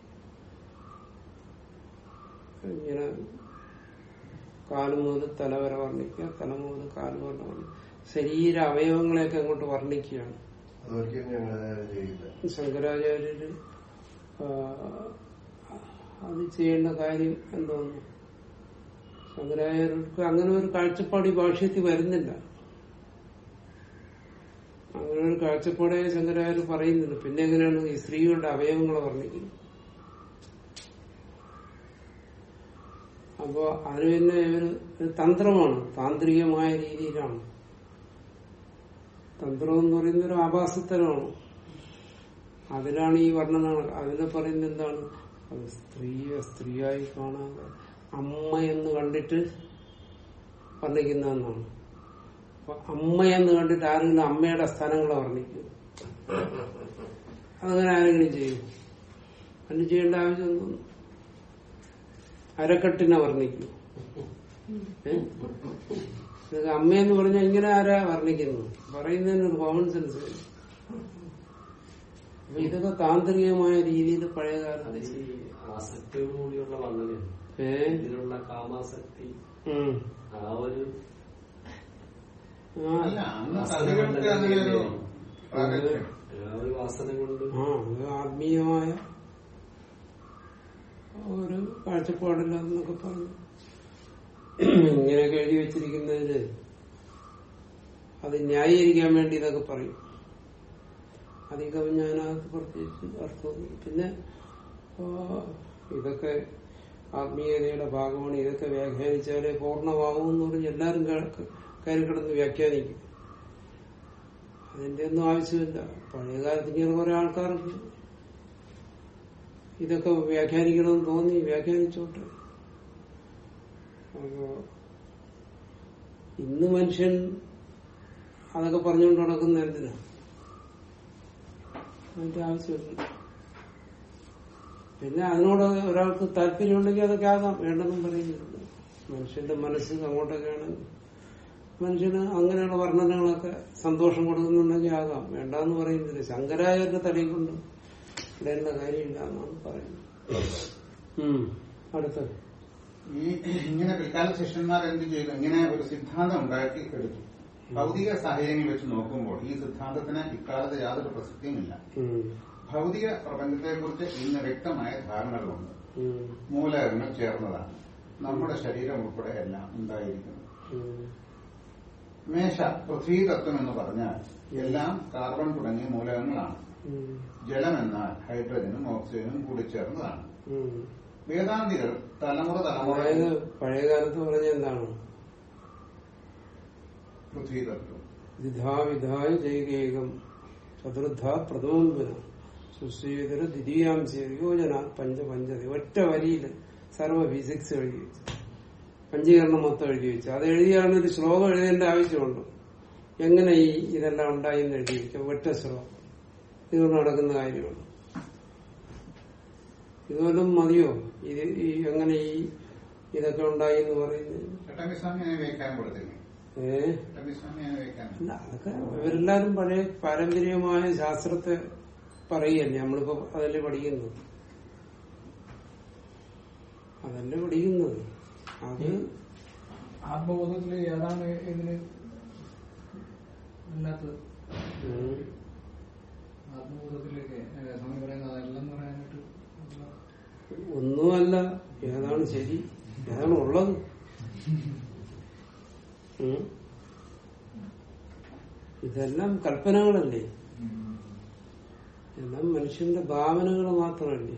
A: ഇങ്ങനെ കാല് മുതൽ തല വരെ വർണ്ണിക്കുക തല മുതൽ കാല് വരെ വർണ്ണിക്കുക ശരീര അവയവങ്ങളെയൊക്കെ അങ്ങോട്ട് വർണ്ണിക്കുകയാണ്
F: അതൊരിക്കലും ഞങ്ങളാചാര്യ ചെയ്യില്ല
A: ശങ്കരാചാര്യര് ആ, അത് ചെയ്യേണ്ട കാര്യം എന്തോന്നു ശങ്കരാചാര്യർക്ക് അങ്ങനെ ഒരു കാഴ്ചപ്പാട് ഈ ഭാഷ്യത്തിൽ വരുന്നില്ല അങ്ങനെ ഒരു കാഴ്ചപ്പാടേ ശങ്കരാചാര്യ പറയുന്നില്ല പിന്നെ എങ്ങനെയാണ് ഈ സ്ത്രീകളുടെ അവയവങ്ങളെ വർണ്ണിക്കുന്നത് അപ്പോ അതിന് പിന്നെ ഇവര് ഒരു തന്ത്രമാണ് താന്ത്രികമായ രീതിയിലാണ് തന്ത്രം എന്ന് പറയുന്ന ഒരു ആഭാസത്തരമാണ് അതിലാണ് ഈ വർണ്ണനകൾ അതിനെ പറയുന്നത് എന്താണ് അത് സ്ത്രീയെ സ്ത്രീയായി കാണാതെ അമ്മ എന്ന് കണ്ടിട്ട് വർണ്ണിക്കുന്നതെന്നാണ് അപ്പൊ അമ്മ എന്ന് കണ്ടിട്ട് ആരെങ്കിലും അമ്മയുടെ സ്ഥാനങ്ങളെ വർണ്ണിക്കും അതങ്ങനെ ആരെങ്കിലും ചെയ്യും അതിന് ചെയ്യേണ്ട ആവശ്യമൊന്നും അരക്കെട്ടിനെ വർണ്ണിക്കും ഏ? ഇതൊക്കെ അമ്മയെന്ന് പറഞ്ഞാൽ ഇങ്ങനെ ആരാ വർണ്ണിക്കുന്നു പറയുന്നതിന് ഒരു കോമൺ സെൻസ് അപ്പൊ ഇതൊക്കെ താന്ത്രികമായ രീതിയിൽ പഴയ
E: അത്
A: കാലത്ത്
E: ഈ ആസക്തിയോടുകൂടിയുള്ള വർണ്ണനയാണ്
A: ഏ
E: ഇതിലുള്ള കാമാസക്തി
A: ഉം.
E: ആ ഒരു
A: ആ
C: അല്ല അന്ന് കഥകൾക്ക് അങ്ങനെ ഒരു പ്രാഗൽഭ്യം
E: ആ ഒരു വാസന കൊണ്ട്
A: ആ അത് ആത്മീയമായ ഒരു കാഴ്ചപ്പാടില്ല എന്നൊക്കെ പറഞ്ഞു ഇങ്ങനെയൊക്കെ എഴുതി വെച്ചിരിക്കുന്നതിന് അത് ന്യായീകരിക്കാൻ വേണ്ടി ഇതൊക്കെ പറയും അധികം ഞാനകത്ത് പ്രത്യേകിച്ച് അർത്ഥമൊന്നും പിന്നെ ആ, ഇതൊക്കെ ആത്മീയതയുടെ ഭാഗമാണ് ഇതൊക്കെ വ്യാഖ്യാനിച്ചാലേ പൂർണ്ണമാകും എന്ന് പറഞ്ഞ് എല്ലാവരും കയറി കിടന്ന് വ്യാഖ്യാനിക്കും അതിന്റെ ഒന്നും ആവശ്യമില്ല പഴയ കാലത്ത് ഇങ്ങനെ കുറെ ആൾക്കാർക്ക് ഇതൊക്കെ വ്യാഖ്യാനിക്കണമെന്ന് തോന്നി വ്യാഖ്യാനിച്ചോട്ടെ അപ്പോ ഇന്ന് മനുഷ്യൻ അതൊക്കെ പറഞ്ഞുകൊണ്ട് നടക്കുന്ന എന്തിനാ അതിന്റെ ആവശ്യമില്ല പിന്നെ അതിനോട് ഒരാൾക്ക് താല്പര്യമുണ്ടെങ്കിൽ അതൊക്കെ ആകാം വേണ്ടെന്നും പറയുന്നില്ല മനുഷ്യന്റെ മനസ്സ് അങ്ങോട്ടൊക്കെ ആണെങ്കിൽ മനുഷ്യന് അങ്ങനെയുള്ള വർണ്ണനകളൊക്കെ സന്തോഷം കൊടുക്കുന്നുണ്ടെങ്കിൽ ആകാം വേണ്ടെന്ന് പറയുന്നില്ല ശങ്കരാചാര്യ തലയിൽ കൊണ്ട് ഇടേണ്ട കാര്യമില്ല എന്നാണ് പറയുന്നത് ഉം. അടുത്തത്
C: ഈ ഇങ്ങനെ പിൽക്കാല ശിഷ്യന്മാർ എന്ത് ചെയ്തു ഇങ്ങനെ ഒരു സിദ്ധാന്തം ഉണ്ടാക്കി എടുത്തു ഭൗതിക സാഹചര്യങ്ങൾ വെച്ച് നോക്കുമ്പോൾ ഈ സിദ്ധാന്തത്തിന് ഇക്കാലത്ത് യാതൊരു പ്രസക്തിയുമില്ല
A: ഉം.
C: ഭൗതിക പ്രപഞ്ചത്തെക്കുറിച്ച് ഇന്ന് വ്യക്തമായ ധാരണകളുണ്ട്
A: ഉം.
C: മൂലകങ്ങൾ ചേർന്നതാണ് നമ്മുടെ ശരീരം ഉൾപ്പെടെ എല്ലാം ഉണ്ടായിരിക്കുന്നു
A: ഉം.
C: മേശ പൃഥ്വി തത്വം എന്ന് പറഞ്ഞാൽ എല്ലാം കാർബൺ തുടങ്ങിയ മൂലകങ്ങളാണ്
A: ഉം.
C: ജലം എന്നാൽ ഹൈഡ്രജനും ഓക്സിജനും കൂടി ചേർന്നതാണ്
A: ഉം.
C: വേദാന്തികൾ തലമുറ തലമുറ
A: അതായത് പഴയകാലത്ത് പറഞ്ഞ എന്താണ്
C: പൃഥ്വി തത്വം
A: വിധാവിധായ ജൈകേകം ചതുർദ്ധ പ്രഥമം പുന സുശ്രീതര ദ്വിതീയാംശ യോജന പഞ്ച പഞ്ചതി ഒറ്റ വരിയില് സർവ ഫിസിക്സ് എഴുതി വെച്ചു പഞ്ചീകരണം മൊത്തം എഴുതി വെച്ചു അത് എഴുതിയാണ് ഒരു ശ്ലോകം എഴുതേണ്ട ആവശ്യമുണ്ട് എങ്ങനെ ഈ ഇതെല്ലാം ഉണ്ടായി എന്ന് എഴുതി വെക്കാം ഒറ്റ ശ്ലോകം ഇതുകൊണ്ട് നടക്കുന്ന കാര്യമാണ് ഇതുവല്ലം മതിയോ ഇത് ഈ എങ്ങനെ ഈ ഇതൊക്കെ ഉണ്ടായി എന്ന് പറയുന്നത്
C: ചട്ടമ്പിസ്വാമി അതിനെ വ്യാഖ്യാനം കൊടുത്തില്ലേ
A: ഏഹ്
C: ചട്ടമ്പിസ്വാമി അതിനെ വ്യാഖ്യാനം
A: അല്ല അതൊക്കെ ഇവരെല്ലാരും പഴയ പാരമ്പര്യമായ ശാസ്ത്രത്തെ പറയുകയല്ലേ നമ്മളിപ്പോ അതല്ലേ പഠിക്കുന്നത് അതല്ലേ പഠിക്കുന്നത് അത്
B: ആത്മബോധത്തില് ഏതാണ് ഇതിന് ഇല്ലാത്തത്
A: ഉം,
B: ആത്മബോധത്തിലേക്ക് ഏഹ്, സ്വാമി പറയുന്നത് അതല്ലെന്ന് പറയാനായിട്ട് ഉള്ള
A: ഒന്നുമല്ല ഏതാണ് ശരി ഏതാണ് ഉള്ളത് ഉം. ഇതെല്ലാം കൽപ്പനകളല്ലേ എല്ലാം മനുഷ്യന്റെ ഭാവനകൾ മാത്രമല്ലേ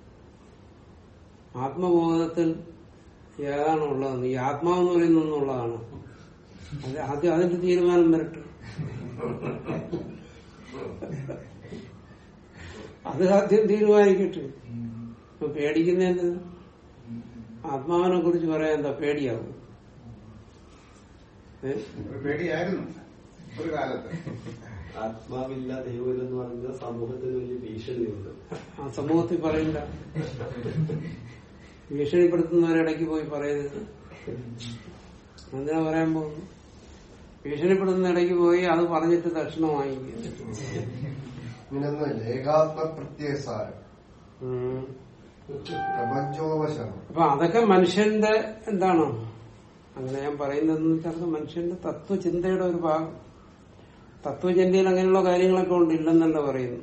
A: ആത്മബോധത്തിൽ ഏതാണ് ഉള്ളതെന്ന് ഈ ആത്മാവെന്ന് പറയുന്ന ഒന്നുള്ളതാണ് അത് ആദ്യം അതിന്റെ തീരുമാനം വരട്ടെ അത് ആദ്യം തീരുമാനിക്കട്ടെ ഇപ്പൊ പേടിക്കുന്നതിന് ആത്മാവിനെ കുറിച്ച് പറയാൻ എന്താ പേടിയാവും ഏ?
C: ഒരു പേടിയായിരുന്നു ഒരു കാലത്ത്
E: ആത്മാവില്ല ദൈവമില്ലെന്ന് പറയുന്നത് സമൂഹത്തിന് വലിയ ഭീഷണിയുണ്ട്
A: ആ സമൂഹത്തിൽ പറയില്ല ഭീഷണിപ്പെടുത്തുന്നവരിടയ്ക്ക് പോയി പറയരുത് എന്തിനാ പറയാൻ പോകുന്നു ഭീഷണിപ്പെടുത്തുന്ന ഇടയ്ക്ക് പോയി അത് പറഞ്ഞിട്ട് ദക്ഷിണ വാങ്ങിക്കുക
F: ഇങ്ങനൊന്നുമില്ല ഏകാത്മ പ്രത്യയസാരം
A: ഉം.
F: പ്രപഞ്ചോപശരണം
A: അപ്പൊ അതൊക്കെ മനുഷ്യന്റെ എന്താണോ അങ്ങനെ ഞാൻ പറയുന്നതെന്ന് വെച്ചാൽ അതൊക്കെ മനുഷ്യന്റെ തത്വചിന്തയുടെ ഒരു ഭാഗം തത്വചിന്തയിൽ അങ്ങനെയുള്ള കാര്യങ്ങളൊക്കെ ഉണ്ട് ഇല്ലെന്നല്ല പറയുന്നു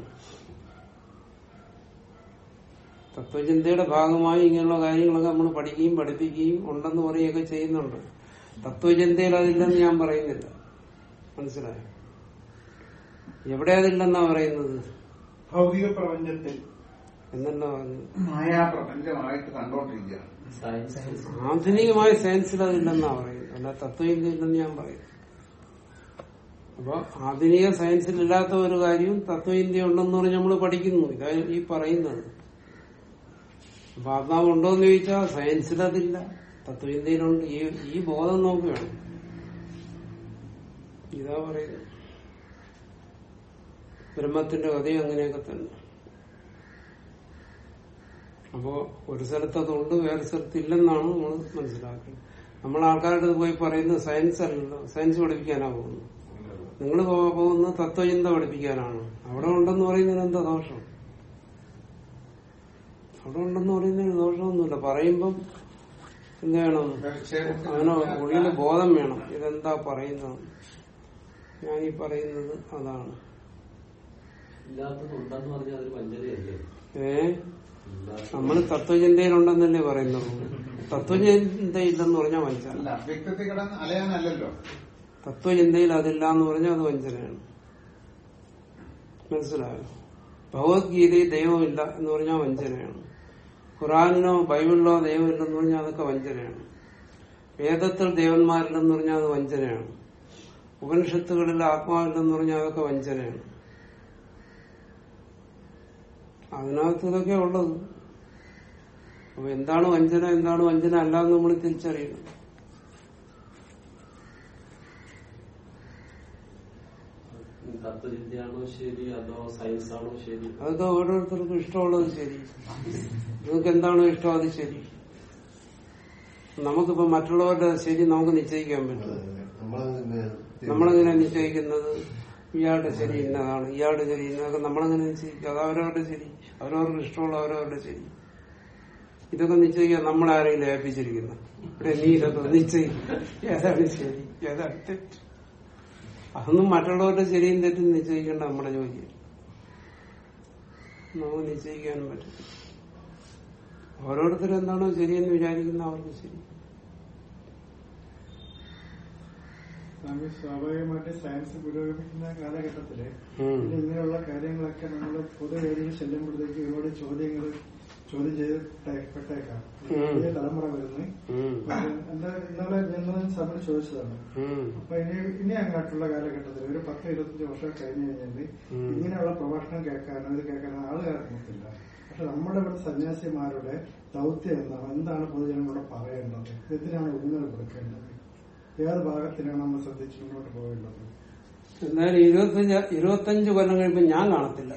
A: തത്വചിന്തയുടെ ഭാഗമായി ഇങ്ങനെയുള്ള കാര്യങ്ങളൊക്കെ നമ്മൾ പഠിക്കുകയും പഠിപ്പിക്കുകയും ഉണ്ടെന്ന് പറയുകയൊക്കെ ചെയ്യുന്നുണ്ട് തത്വചിന്തയിൽ അതില്ലെന്ന് ഞാൻ പറയുന്നില്ല മനസ്സിലായോ എവിടെ അതില്ലെന്നാ പറയുന്നത്
C: ഭൗതിക പ്രപഞ്ചത്തിൽ
A: എന്നല്ല പറഞ്ഞത്
C: മായാപ്രപഞ്ചമായിട്ട് കണ്ടോണ്ടിരിക്കുകയാണ്
E: സയൻസ്
A: ആധുനികമായ സയൻസിൽ അതില്ലെന്നാ പറയുന്നത് അല്ല തത്വചിന്ത ഇല്ലെന്ന് ഞാൻ പറയും അപ്പൊ ആധുനിക സയൻസിൽ ഇല്ലാത്ത ഒരു കാര്യവും തത്വചിന്ത ഉണ്ടെന്ന് പറഞ്ഞ് നമ്മൾ പഠിക്കുന്നു ഇതാ ഈ പറയുന്നത് അപ്പൊ ആത്മാവ് ഉണ്ടോ എന്ന് ചോദിച്ചാൽ സയൻസിൽ അതില്ല തത്വചിന്തയിലുണ്ട് ഈ ഈ ബോധം നോക്കുകയാണ് ഇതാ പറയുന്നത് ബ്രഹ്മത്തിന്റെ കഥയും അങ്ങനെയൊക്കെ തന്നെ അപ്പോ ഒരു സ്ഥലത്ത് അതുണ്ട് വേറെ സ്ഥലത്ത് ഇല്ലെന്നാണ് നമ്മൾ മനസ്സിലാക്കുന്നത് നമ്മൾ ആൾക്കാരുടെ അടുത്ത് പോയി പറയുന്നത് സയൻസ് അല്ലല്ലോ സയൻസ് പഠിപ്പിക്കാനാ പോകുന്നു നിങ്ങൾ പോകുന്ന തത്വചിന്ത പഠിപ്പിക്കാനാണ് അവിടെ ഉണ്ടെന്ന് പറയുന്നതിന് എന്താ ദോഷം അവിടെ ഉണ്ടെന്ന് പറയുന്നതിന് ദോഷമൊന്നുമില്ല പറയുമ്പം എന്ത് വേണം അവന് ഉള്ളിൽ ബോധം വേണം ഇതെന്താ പറയുന്നത് ഞാൻ ഈ പറയുന്നത് അതാണ്
E: ഇല്ലാത്തത് ഉണ്ടെന്ന് പറഞ്ഞാൽ അതൊരു വഞ്ചനയല്ലേ
A: ഏ
E: ഇല്ലാത്ത
A: നമ്മൾ തത്വചിന്തയിലുണ്ടെന്നല്ലേ പറയുന്നുള്ളൂ തത്വചിന്തയില്ലെന്ന് പറഞ്ഞാൽ മനസ്സിലായി
C: അല്ല വ്യക്തിത്വത്തിൽ കിടന്ന് അലയാനല്ലല്ലോ
A: തത്വചിന്തയിൽ അതില്ല എന്ന് പറഞ്ഞാൽ അത് വഞ്ചനയാണ് മനസ്സിലായോ ഭഗവത്ഗീതയിൽ ദൈവമില്ല എന്ന് പറഞ്ഞാൽ വഞ്ചനയാണ് ഖുറാനിനോ ബൈബിളിലോ ദൈവമില്ലെന്ന് പറഞ്ഞാൽ അതൊക്കെ വഞ്ചനയാണ് വേദത്തിൽ ദേവന്മാരില്ലെന്ന് പറഞ്ഞാൽ അത് വഞ്ചനയാണ് ഉപനിഷത്തുകളിൽ ആത്മാവില്ലെന്ന് പറഞ്ഞാൽ അതൊക്കെ വഞ്ചനയാണ് അതിനകത്ത് ഇതൊക്കെ ഉള്ളത് അപ്പൊ എന്താണ് വഞ്ചന എന്താണ് വഞ്ചന അല്ലാന്ന് നമ്മൾ തിരിച്ചറിയണം
E: തത്വചിന്തയാണോ ശരി അതോ സയൻസ് ആണോ ശരി
A: അതൊക്കെ ഓരോരുത്തർക്കും ഇഷ്ടമുള്ളത് ശരി നിങ്ങൾക്ക് എന്താണോ ഇഷ്ടം അത് ശരി നമുക്കിപ്പോ മറ്റുള്ളവരുടെ ശരി നമുക്ക് നിശ്ചയിക്കാൻ പറ്റും
F: നമ്മളങ്ങനെ
A: നമ്മളെങ്ങനെ നിശ്ചയിക്കുന്നത് ഇയാളുടെ ശരി ഇന്നതാണ് ഇയാളുടെ ശരി ഇന്നതൊക്കെ നമ്മളെങ്ങനെ നിശ്ചയിക്കും അത് അവരവരുടെ ശരി അവരവർക്ക് ഇഷ്ടമുള്ള അവരവരുടെ ശരി ഇതൊക്കെ നിശ്ചയിക്കാൻ നമ്മളാരെങ്കിലും ഏൽപ്പിച്ചിരിക്കുന്നു ഇവിടെ നീ ഇതൊക്കെ നിശ്ചയിക്കും ഏതാണ് ശരി ഏതാണ് തെറ്റ് അതൊന്നും മറ്റുള്ളവരുടെ ശരിയും തെറ്റും നിശ്ചയിക്കേണ്ട നമ്മുടെ ജോലി നമുക്ക് നിശ്ചയിക്കാനും പറ്റും ഓരോരുത്തരും എന്താണോ ശരിയെന്ന് വിചാരിക്കുന്ന അവർക്ക് ശരി
G: സ്വാമി സ്വാഭാവികമായിട്ട് സയൻസ് പുരോഗമിക്കുന്ന കാലഘട്ടത്തില്
A: ഉം.
G: പിന്നെ ഇങ്ങനെയുള്ള കാര്യങ്ങളൊക്കെ നമ്മൾ പൊതു ഏരിയയിൽ ചെല്ലുമ്പോഴത്തേക്ക് ഒരുപാട് ചോദ്യങ്ങൾ ചോദ്യം ചെയ്യപ്പെട്ടേക്കാം
A: ഉം.
G: പുതിയ തലമുറ വരുന്നു
A: ഉം.
G: എന്താ ഇന്നലെ ജന്മദിന സഭയിൽ ചോദിച്ചതാണ്
A: ഉം.
G: അപ്പൊ ഇനി ഇനി അങ്ങോട്ടുള്ള കാലഘട്ടത്തിൽ ഒരു പത്ത് ഇരുപത്തഞ്ച് വർഷം കഴിഞ്ഞു കഴിഞ്ഞാൽ
A: ഉം.
G: ഇങ്ങനെയുള്ള പ്രഭാഷണം കേൾക്കാനോ ഇത് കേൾക്കാനോ ആളുകൾ ഇറങ്ങത്തില്ല പക്ഷെ നമ്മുടെ ഇവിടെ സന്യാസിമാരുടെ ദൗത്യം എന്താണ് എന്താണ് പൊതുജനങ്ങളോട് പറയേണ്ടത് എന്തിനാണ് ഊന്നൽ കൊടുക്കേണ്ടത് ഏത് ഭാഗത്തിനാണ് നമ്മൾ ശ്രദ്ധിച്ച് മുന്നോട്ട് പോകേണ്ടത്
A: എന്നാലും ഇരുപത്തഞ്ച് ഇരുപത്തഞ്ച് കൊല്ലം കഴിയുമ്പോ ഞാൻ കാണത്തില്ല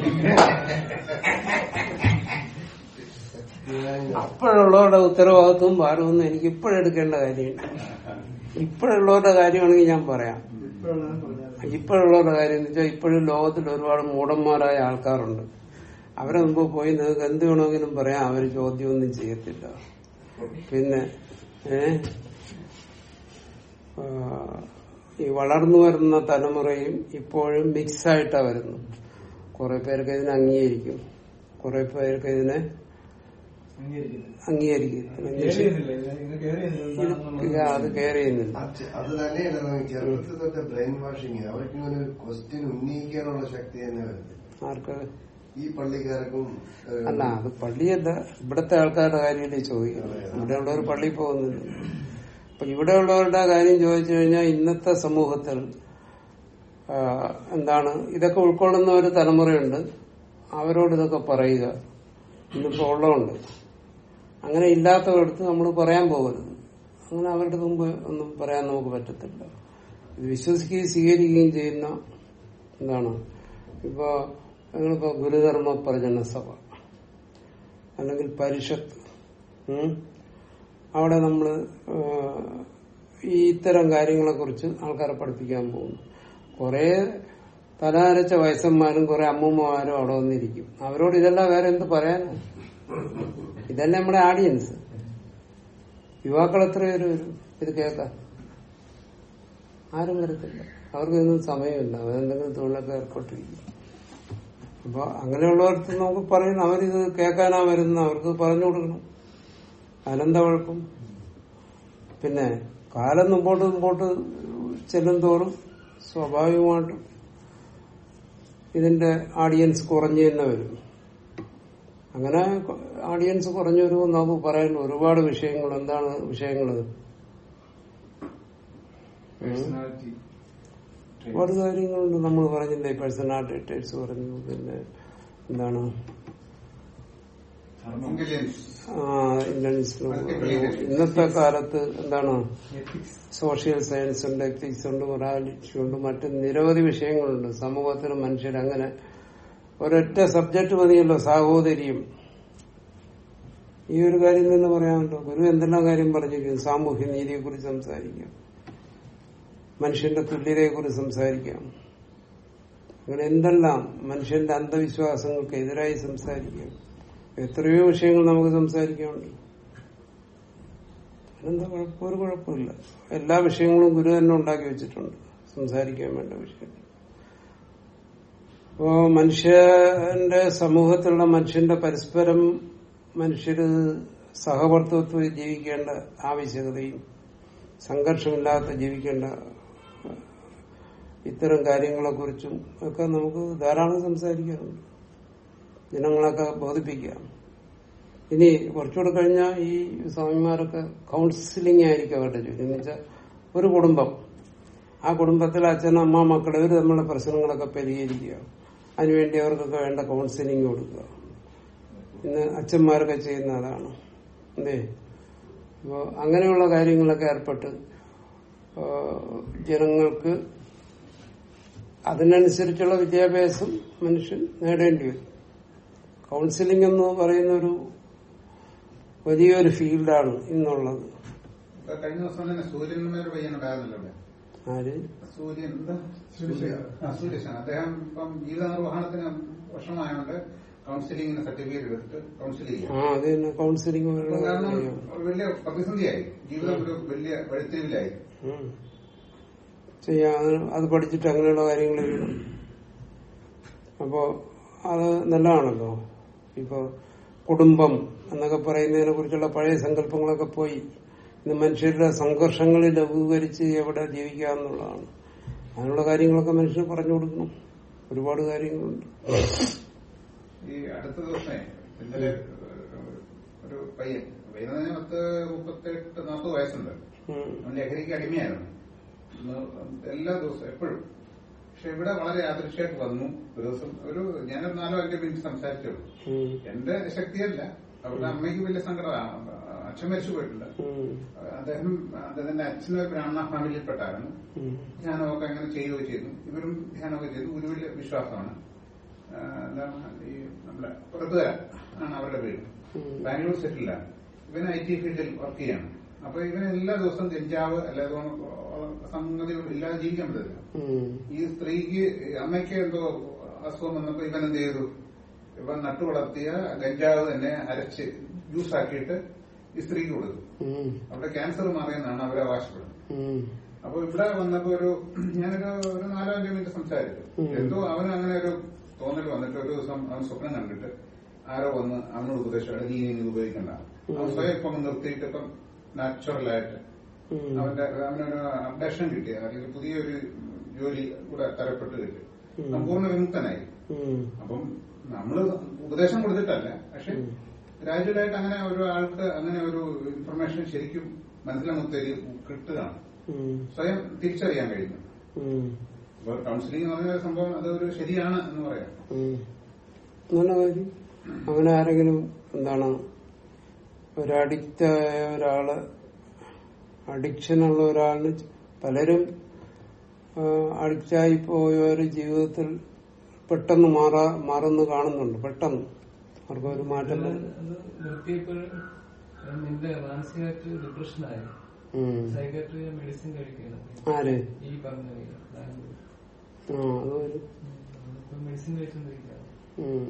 A: അപ്പോഴുള്ളവരുടെ ഉത്തരവാദിത്വവും ഭാരമൊന്നും എനിക്ക് ഇപ്പോഴെടുക്കേണ്ട കാര്യമില്ല ഇപ്പോഴുള്ളവരുടെ കാര്യമാണെങ്കിൽ ഞാൻ പറയാം
G: ഇപ്പോഴാണ് പറഞ്ഞത്
A: ഇപ്പോഴുള്ളവരുടെ കാര്യം എന്ന് വെച്ചാൽ ഇപ്പോഴും ലോകത്തിൽ ഒരുപാട് മൂടന്മാരായ ആൾക്കാരുണ്ട് അവരെ മുമ്പ് പോയി നിങ്ങൾക്ക് എന്ത് വേണമെങ്കിലും പറയാം അവര് ചോദ്യമൊന്നും ചെയ്യത്തില്ല പിന്നെ ഏ ആ, ഈ വളർന്നു വരുന്ന തലമുറയും ഇപ്പോഴും മിക്സ് ആയിട്ടാ വരുന്നു കുറെ പേർക്ക് ഇതിനെ അംഗീകരിക്കും കുറെ പേർക്ക് ഇതിനെ അംഗീകരിക്കും ഇത് അത് കെയർ ചെയ്യുന്നില്ല
F: അത് അത് തന്നെയാണ് നമുക്ക് ചെറുപ്പത്തിൽ തൊട്ട് ബ്രെയിൻ വാഷിങ് അവർക്ക് ഇങ്ങനെ ഒരു ക്വസ്റ്റ്യൻ ഉന്നയിക്കാനുള്ള ശക്തി തന്നെ വരുന്നത്
A: ആർക്ക്
F: ഈ പള്ളിക്കാർക്കും ഏഹ്,
A: അല്ല അത് പള്ളിയല്ല ഇവിടത്തെ ആൾക്കാരുടെ കാര്യമല്ലേ ചോദിക്കുന്നത് ഇവിടെയുള്ളവർ പള്ളിയിൽ പോകുന്നില്ല അപ്പൊ ഇവിടെയുള്ളവരുടെ കാര്യം ചോദിച്ചു കഴിഞ്ഞാൽ ഇന്നത്തെ സമൂഹത്തിൽ ആ, എന്താണ് ഇതൊക്കെ ഉൾക്കൊള്ളുന്ന ഒരു തലമുറയുണ്ട് അവരോട് ഇതൊക്കെ പറയുക ഇന്നിപ്പോ ഉള്ളതുണ്ട് അങ്ങനെ ഇല്ലാത്തവരടുത്ത് നമ്മൾ പറയാൻ പോകരുത് അങ്ങനെ അവരുടെ മുമ്പ് ഒന്നും പറയാൻ നമുക്ക് പറ്റത്തില്ല ഇത് വിശ്വസിക്കുകയും സ്വീകരിക്കുകയും ചെയ്യുന്ന എന്താണ് ഇപ്പൊ നിങ്ങളിപ്പോ ഗുരുധർമ്മ പ്രചരണ സഭ അല്ലെങ്കിൽ പരിഷത്ത് ഉം? അവിടെ നമ്മൾ ഈ ഇത്തരം കാര്യങ്ങളെ കുറിച്ച് ആൾക്കാരെ പഠിപ്പിക്കാൻ പോകുന്നു കുറെ തലനരച്ച വയസ്സന്മാരും കുറെ അമ്മൂമ്മമാരും അവിടെ വന്നിരിക്കും അവരോട് ഇതെല്ലാം വേറെ എന്ത് പറയാനാ ഇതല്ലേ നമ്മുടെ ആഡിയൻസ് യുവാക്കൾ എത്ര പേര് വരും ഇത് കേൾക്കാൻ ആരും വരത്തില്ല അവർക്കൊന്നും സമയമില്ല അവരെന്തെങ്കിലും തൊഴിലൊക്കെ ഏർപ്പെട്ടിരിക്കും അപ്പൊ അങ്ങനെയുള്ളവർക്ക് നമുക്ക് പറയണം അവരിത് കേൾക്കാനാ വരുന്ന അവർക്ക് പറഞ്ഞു കൊടുക്കണം അതിനെന്താ കുഴപ്പം പിന്നെ കാലം മുമ്പോട്ട് മുമ്പോട്ട് ചെല്ലും തോറും സ്വാഭാവികമായിട്ടും ഇതിന്റെ ആഡിയൻസ് കുറഞ്ഞു തന്നെ വരും അങ്ങനെ ആഡിയൻസ് കുറഞ്ഞു വരുമ്പോൾ നമുക്ക് പറയാൻ ഒരുപാട് വിഷയങ്ങൾ എന്താണ് വിഷയങ്ങൾ
B: പേഴ്സണാലിറ്റി
A: ഒരുപാട് കാര്യങ്ങളുണ്ട് നമ്മൾ പറഞ്ഞില്ലേ പേഴ്സണാലിറ്റി ടൈപ്സ് പറഞ്ഞു പിന്നെ എന്താണ്
C: ഇന്റലിജൻസ്
A: ആ, ഇന്റലിജൻസിന് ഇന്നത്തെ കാലത്ത് എന്താണ് സോഷ്യൽ സയൻസ് ഉണ്ട് എത്തിക്സ് ഉണ്ട് മൊറാലിറ്റി ഉണ്ട് മറ്റ് നിരവധി വിഷയങ്ങളുണ്ട് സമൂഹത്തിന് മനുഷ്യർ അങ്ങനെ ഒരൊറ്റ സബ്ജക്ട് മതിയല്ലോ സാഹോദര്യം ഈ ഒരു കാര്യം തന്നെ പറയാമല്ലോ ഗുരു എന്തെല്ലാം കാര്യം പറഞ്ഞിരിക്കും സാമൂഹ്യ നീതിയെ കുറിച്ച് സംസാരിക്കാം മനുഷ്യന്റെ തുല്യതയെ കുറിച്ച് സംസാരിക്കാം അങ്ങനെ എന്തെല്ലാം മനുഷ്യന്റെ അന്ധവിശ്വാസങ്ങൾക്ക് എതിരായി സംസാരിക്കാം എത്രയോ വിഷയങ്ങൾ നമുക്ക് സംസാരിക്കാനുണ്ട് അതിനെന്താ കുഴപ്പം ഒരു കുഴപ്പമില്ല എല്ലാ വിഷയങ്ങളും ഗുരു തന്നെ ഉണ്ടാക്കി വെച്ചിട്ടുണ്ട് സംസാരിക്കാൻ വേണ്ട വിഷയം അപ്പോ മനുഷ്യന്റെ സമൂഹത്തിലുള്ള മനുഷ്യന്റെ പരസ്പരം മനുഷ്യര് സഹവർത്തിത്വത്തിൽ ജീവിക്കേണ്ട ആവശ്യകതയും സംഘർഷമില്ലാത്ത ജീവിക്കേണ്ട ഇത്തരം കാര്യങ്ങളെ കുറിച്ചും ഒക്കെ നമുക്ക് ധാരാളം സംസാരിക്കാറുണ്ട് ജനങ്ങളൊക്കെ ബോധിപ്പിക്കാം ഇനി കുറച്ചുകൂടെ കഴിഞ്ഞാൽ ഈ സ്വാമിമാരൊക്കെ കൗൺസിലിംഗ് ആയിരിക്കും അവരുടെ ജോലി എന്ന് വെച്ചാൽ ഒരു കുടുംബം ആ കുടുംബത്തിലെ അച്ഛൻ അമ്മ മക്കൾ ഇവർ തമ്മിലുള്ള പ്രശ്നങ്ങളൊക്കെ പരിഹരിക്കുക അതിനുവേണ്ടി അവർക്കൊക്കെ വേണ്ട കൗൺസിലിംഗ് കൊടുക്കുക ഇന്ന് അച്ഛന്മാരൊക്കെ ചെയ്യുന്ന അതാണ് എന്തേ അപ്പോ അങ്ങനെയുള്ള കാര്യങ്ങളൊക്കെ ഏർപ്പെട്ട് ആ, ജനങ്ങൾക്ക് അതിനനുസരിച്ചുള്ള വിദ്യാഭ്യാസം മനുഷ്യൻ നേടേണ്ടി വരും കൗൺസിലിംഗ് എന്ന് പറയുന്ന ഒരു വലിയൊരു ഫീൽഡാണ് ഇന്നുള്ളത്
C: ഇപ്പൊ കഴിഞ്ഞ ദിവസം തന്നെ സൂര്യന്മാര് പയ്യനുണ്ടായിരുന്നല്ലോ ഇവിടെ
A: ആര്
C: സൂര്യൻ എന്താ
G: സൂര്യശേഖരൻ.
C: ആ, സൂര്യശേഖരൻ അദ്ദേഹം ഇപ്പം ജീവിത നിർവഹണത്തിന് വർഷമായതുകൊണ്ട് കൗൺസിലിംഗിന് സർട്ടിഫിക്കറ്റ് എടുത്തിട്ട് കൗൺസിൽ ചെയ്യും
A: ആ അത് തന്നെ കൗൺസിലിംഗ്
C: ഇപ്പം കാരണം ഒരു വലിയ പ്രതിസന്ധിയായി ജീവിതം ഒരു വലിയ വഴിത്തിരിവിലായി
A: ചെയ്യാം അത് അത് പഠിച്ചിട്ട് അങ്ങനെയുള്ള കാര്യങ്ങൾ ചെയ്യണം അപ്പോ അത് നല്ലതാണല്ലോ ഇപ്പൊ കുടുംബം എന്നൊക്കെ പറയുന്നതിനെ കുറിച്ചുള്ള പഴയ സങ്കല്പങ്ങളൊക്കെ പോയി ഇന്ന് മനുഷ്യരുടെ സംഘർഷങ്ങളിൽ ലഘൂകരിച്ച് എവിടെ ജീവിക്കാന്നുള്ളതാണ് അതിനുള്ള കാര്യങ്ങളൊക്കെ മനുഷ്യന് പറഞ്ഞു കൊടുക്കണം ഒരുപാട് കാര്യങ്ങളുണ്ട്
C: ഈ അടുത്ത ദിവസമേ ഇന്നലെ ഒരു പയ്യൻ പയ്യൻ എന്ന് പറഞ്ഞാൽ പത്ത് മുപ്പത്തെട്ട് നാൽപ്പത് വയസ്സുണ്ട്
A: ഉം.
C: അവൻ ലഹരിക്ക് അടിമയായിരുന്നു ഇന്ന് എല്ലാ ദിവസവും എപ്പോഴും പക്ഷെ ഇവിടെ വളരെ യാദൃശ്യമായിട്ട് വന്നു ഒരു ദിവസം ഒരു ഞാനൊരു നാലോ അഞ്ചോ മിനിറ്റ് സംസാരിച്ചുള്ളൂ
A: ഉം.
C: എന്റെ ശക്തിയല്ല അവരുടെ അമ്മയ്ക്ക് വലിയ സങ്കടമാണ് അച്ഛൻ മരിച്ചു പോയിട്ടുണ്ട്
A: ഉം.
C: അദ്ദേഹം അദ്ദേഹത്തിന്റെ അച്ഛനൊരു ബ്രാഹ്മണ ഫാമിലിയിൽപ്പെട്ടായിരുന്നു
A: ഉം.
C: ധ്യാനമൊക്കെ അങ്ങനെ ചെയ്യുകയോ ചെയ്തു ഇവരും ധ്യാനമൊക്കെ ചെയ്തു ഗുരുവിൽ വിശ്വാസമാണ് ആ, എന്താണ് ഈ നമ്മുടെ പുറത്തുകര ആണ് അവരുടെ വീട്
A: ഉം.
C: ബാംഗ്ലൂർ സെറ്റിലാണ് ഇവൻ ഐ ടി ഫീൽഡിൽ വർക്ക് ചെയ്യാണ് അപ്പൊ ഇവന് എല്ലാ ദിവസവും ഗഞ്ചാവ് അല്ലാതെ സംഗതികൾ ഇല്ലാതെ ജീവിക്കാൻ പറ്റില്ല
A: ഉം.
C: ഈ സ്ത്രീക്ക് അമ്മയ്ക്ക് എന്തോ അസുഖം വന്നപ്പോ ഇവൻ എന്ത് ചെയ്തു ഇവൻ നട്ടു വളർത്തിയ ഗഞ്ചാവ് തന്നെ അരച്ച് ജ്യൂസ് ആക്കിയിട്ട് ഈ സ്ത്രീക്ക് കൊടുത്തു
A: ഉം.
C: അവിടെ ക്യാൻസർ മാറിയെന്നാണ് അവരെ അവകാശപ്പെടുന്നത്
A: ഉം.
C: അപ്പൊ ഇവിടെ വന്നപ്പോ ഒരു ഞാനൊരു ഒരു നാലോ അഞ്ചോ മിനിറ്റ് സംസാരിച്ചു
A: ഉം.
C: എന്തോ അവന് അങ്ങനെ ഒരു തോന്നൽ വന്നിട്ട് ഒരു ദിവസം അവൻ സ്വപ്നം കണ്ടിട്ട് ആരോ വന്ന് അവനോട് ഉപദേശിച്ചു നീ ഇനി ഇത് ഉപയോഗിക്കണ്ട അവൻ
A: ഉം.
C: സ്വയം ഇപ്പം നിർത്തിയിട്ട് ഇപ്പം നാച്ചുറലായിട്ട്
A: ഉം.
C: അവന്റെ അവനൊരു അപ്ഡേഷൻ കിട്ടിയ അല്ലെങ്കിൽ പുതിയൊരു ജോലി കൂടെ തരപ്പെട്ട് കിട്ടി
A: ഉം.
C: അവൻ പൂർണ്ണ വിമുക്തനായി
A: ഉം.
C: അപ്പം നമ്മള് ഉപദേശം കൊടുത്തിട്ടല്ല പക്ഷെ
A: ഉം.
C: ഗ്രാജുവലായിട്ട് അങ്ങനെ ഒരു ആൾക്ക് അങ്ങനെ ഒരു ഇൻഫർമേഷൻ ശരിക്കും മനസ്സിലാകുന്ന കിട്ടുകയാണ്
A: ഉം.
C: സ്വയം തിരിച്ചറിയാൻ കഴിയുന്നു
A: ഉം.
C: അപ്പോൾ കൗൺസിലിംഗ് എന്ന് പറഞ്ഞ ഒരു സംഭവം അതൊരു ശരിയാണ് എന്ന് പറയാം
A: ഉം. നല്ല കാര്യം അങ്ങനെ ആരെങ്കിലും എന്താണ് ഒരു അഡിക്റ്റായ ഒരാള് അഡിക്ഷനുള്ള ഒരാളിന് പലരും അഡിക്റ്റായി പോയവര് ജീവിതത്തിൽ പെട്ടെന്ന് മാറാ മാറുന്നു കാണുന്നുണ്ട് പെട്ടെന്ന് അവർക്ക് ഒരു മാറ്റം വരും.
D: അത് നിർത്തിയപ്പോൾ നിന്റെ മാനസികമായിട്ട് ഡിപ്രഷനായി
A: ഉം.
D: സൈക്കാട്രി മെഡിസിൻ കഴിക്കണം
A: ആര്
D: ഈ പറഞ്ഞ ബാംഗ്ലൂർ
A: ആ അത് വരും
D: മെഡിസിൻ കഴിച്ചോണ്ടിരിക്കുകയാണ്
A: ഉം.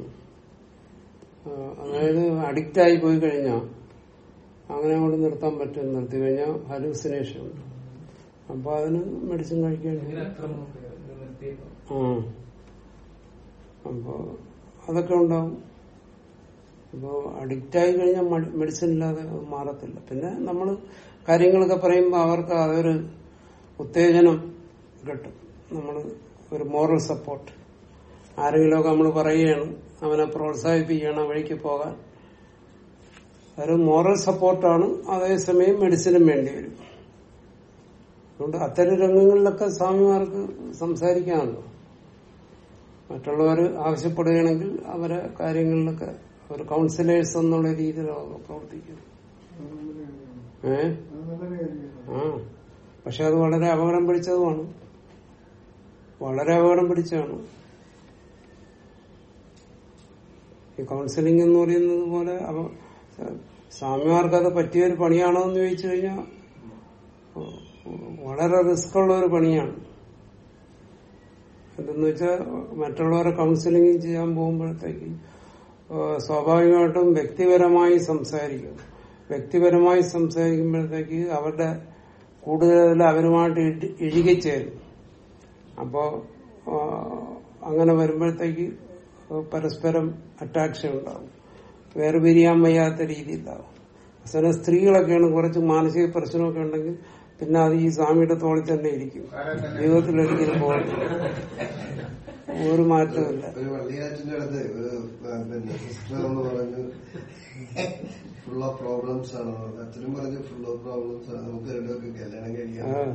A: ആ, അതായത് അഡിക്റ്റ് ആയി പോയി കഴിഞ്ഞാൽ അങ്ങനെ അങ്ങോട്ട് നിർത്താൻ പറ്റും നിർത്തി കഴിഞ്ഞാൽ ഹലൂസിനേഷൻ ഉണ്ട് അപ്പൊ അതിന് മെഡിസിൻ കഴിക്കേണ്ടി
D: ഭയങ്കര
A: വരും.
D: അക്രമമൊക്കെ ഇത് നിർത്തിയപ്പോ
A: ആ അപ്പോ അതൊക്കെ ഉണ്ടാവും അപ്പോ അഡിക്റ്റ് ആയി കഴിഞ്ഞാൽ മെഡിസിൻ ഇല്ലാതെ അത് മാറത്തില്ല പിന്നെ നമ്മൾ കാര്യങ്ങളൊക്കെ പറയുമ്പോൾ അവർക്ക് അതൊരു ഉത്തേജനം കിട്ടും നമ്മൾ ഒരു മോറൽ സപ്പോർട്ട് ആരെങ്കിലുമൊക്കെ നമ്മൾ പറയുകയാണ് അവനെ പ്രോത്സാഹിപ്പിക്കുകയാണ് ആ വഴിക്ക് പോകാൻ അതൊരു മോറൽ സപ്പോർട്ടാണ് അതേസമയം മെഡിസിനും വേണ്ടി വരും അതുകൊണ്ട് അത്തരം രംഗങ്ങളിലൊക്കെ സ്വാമിമാർക്ക് സംസാരിക്കാമല്ലോ മറ്റുള്ളവർ ആവശ്യപ്പെടുകയാണെങ്കിൽ അവരെ കാര്യങ്ങളിലൊക്കെ ഒരു കൗൺസിലേഴ്സ് എന്നുള്ള രീതിയിലൊക്കെ പ്രവർത്തിക്കും ഏ
G: അത് നല്ല കാര്യമാണ്
A: ആ പക്ഷെ അത് വളരെ അപകടം പിടിച്ചതുമാണ് വളരെ അപകടം പിടിച്ചതാണ് ഈ കൗൺസിലിംഗ് എന്ന് പറയുന്നത് പോലെ അവ- സ്വാമിമാർക്ക് അത് പറ്റിയൊരു പണിയാണോ എന്ന് ചോദിച്ചു കഴിഞ്ഞാൽ വളരെ റിസ്ക് ഉള്ള ഒരു പണിയാണ് എന്തെന്ന് വെച്ചാൽ മറ്റുള്ളവരെ കൗൺസിലിംഗ് ചെയ്യാൻ പോകുമ്പോഴത്തേക്ക് ഏഹ് സ്വാഭാവികമായിട്ടും വ്യക്തിപരമായി സംസാരിക്കും വ്യക്തിപരമായി സംസാരിക്കുമ്പോഴത്തേക്ക് അവരുടെ കൂടുതൽ അവരുമായിട്ട് ഇഴി- ഇഴുകിച്ചേരും അപ്പോ ആഹ് അങ്ങനെ വരുമ്പോഴത്തേക്ക് പരസ്പരം അട്രാക്ഷൻ ഉണ്ടാവും വേറെ പിരിയാൻ വയ്യാത്ത രീതിയിലാവും അവസാനം സ്ത്രീകളൊക്കെയാണ് കുറച്ച് മാനസിക പ്രശ്നമൊക്കെ ഉണ്ടെങ്കിൽ പിന്നെ അത് ഈ സ്വാമിയുടെ തോളിൽ തന്നെ ഇരിക്കും ജീവിതത്തിൽ ഒരിക്കലും പോകത്തില്ല ഒരു മാറ്റമില്ല
F: ഒരു വള്ളിയാറ്റിന്റെ അടുത്ത് ഒരു ആ, പിന്നെ സിസ്റ്റർ എന്ന് പറഞ്ഞു ഫുൾ ഓഫ് പ്രോബ്ലംസ് ആണ് അച്ഛനും പറഞ്ഞു ഫുൾ ഓഫ് പ്രോബ്ലംസ് ആണ് നമുക്ക് രണ്ടുപേർക്ക് കല്യാണം
A: ആ.
F: കഴിക്കാം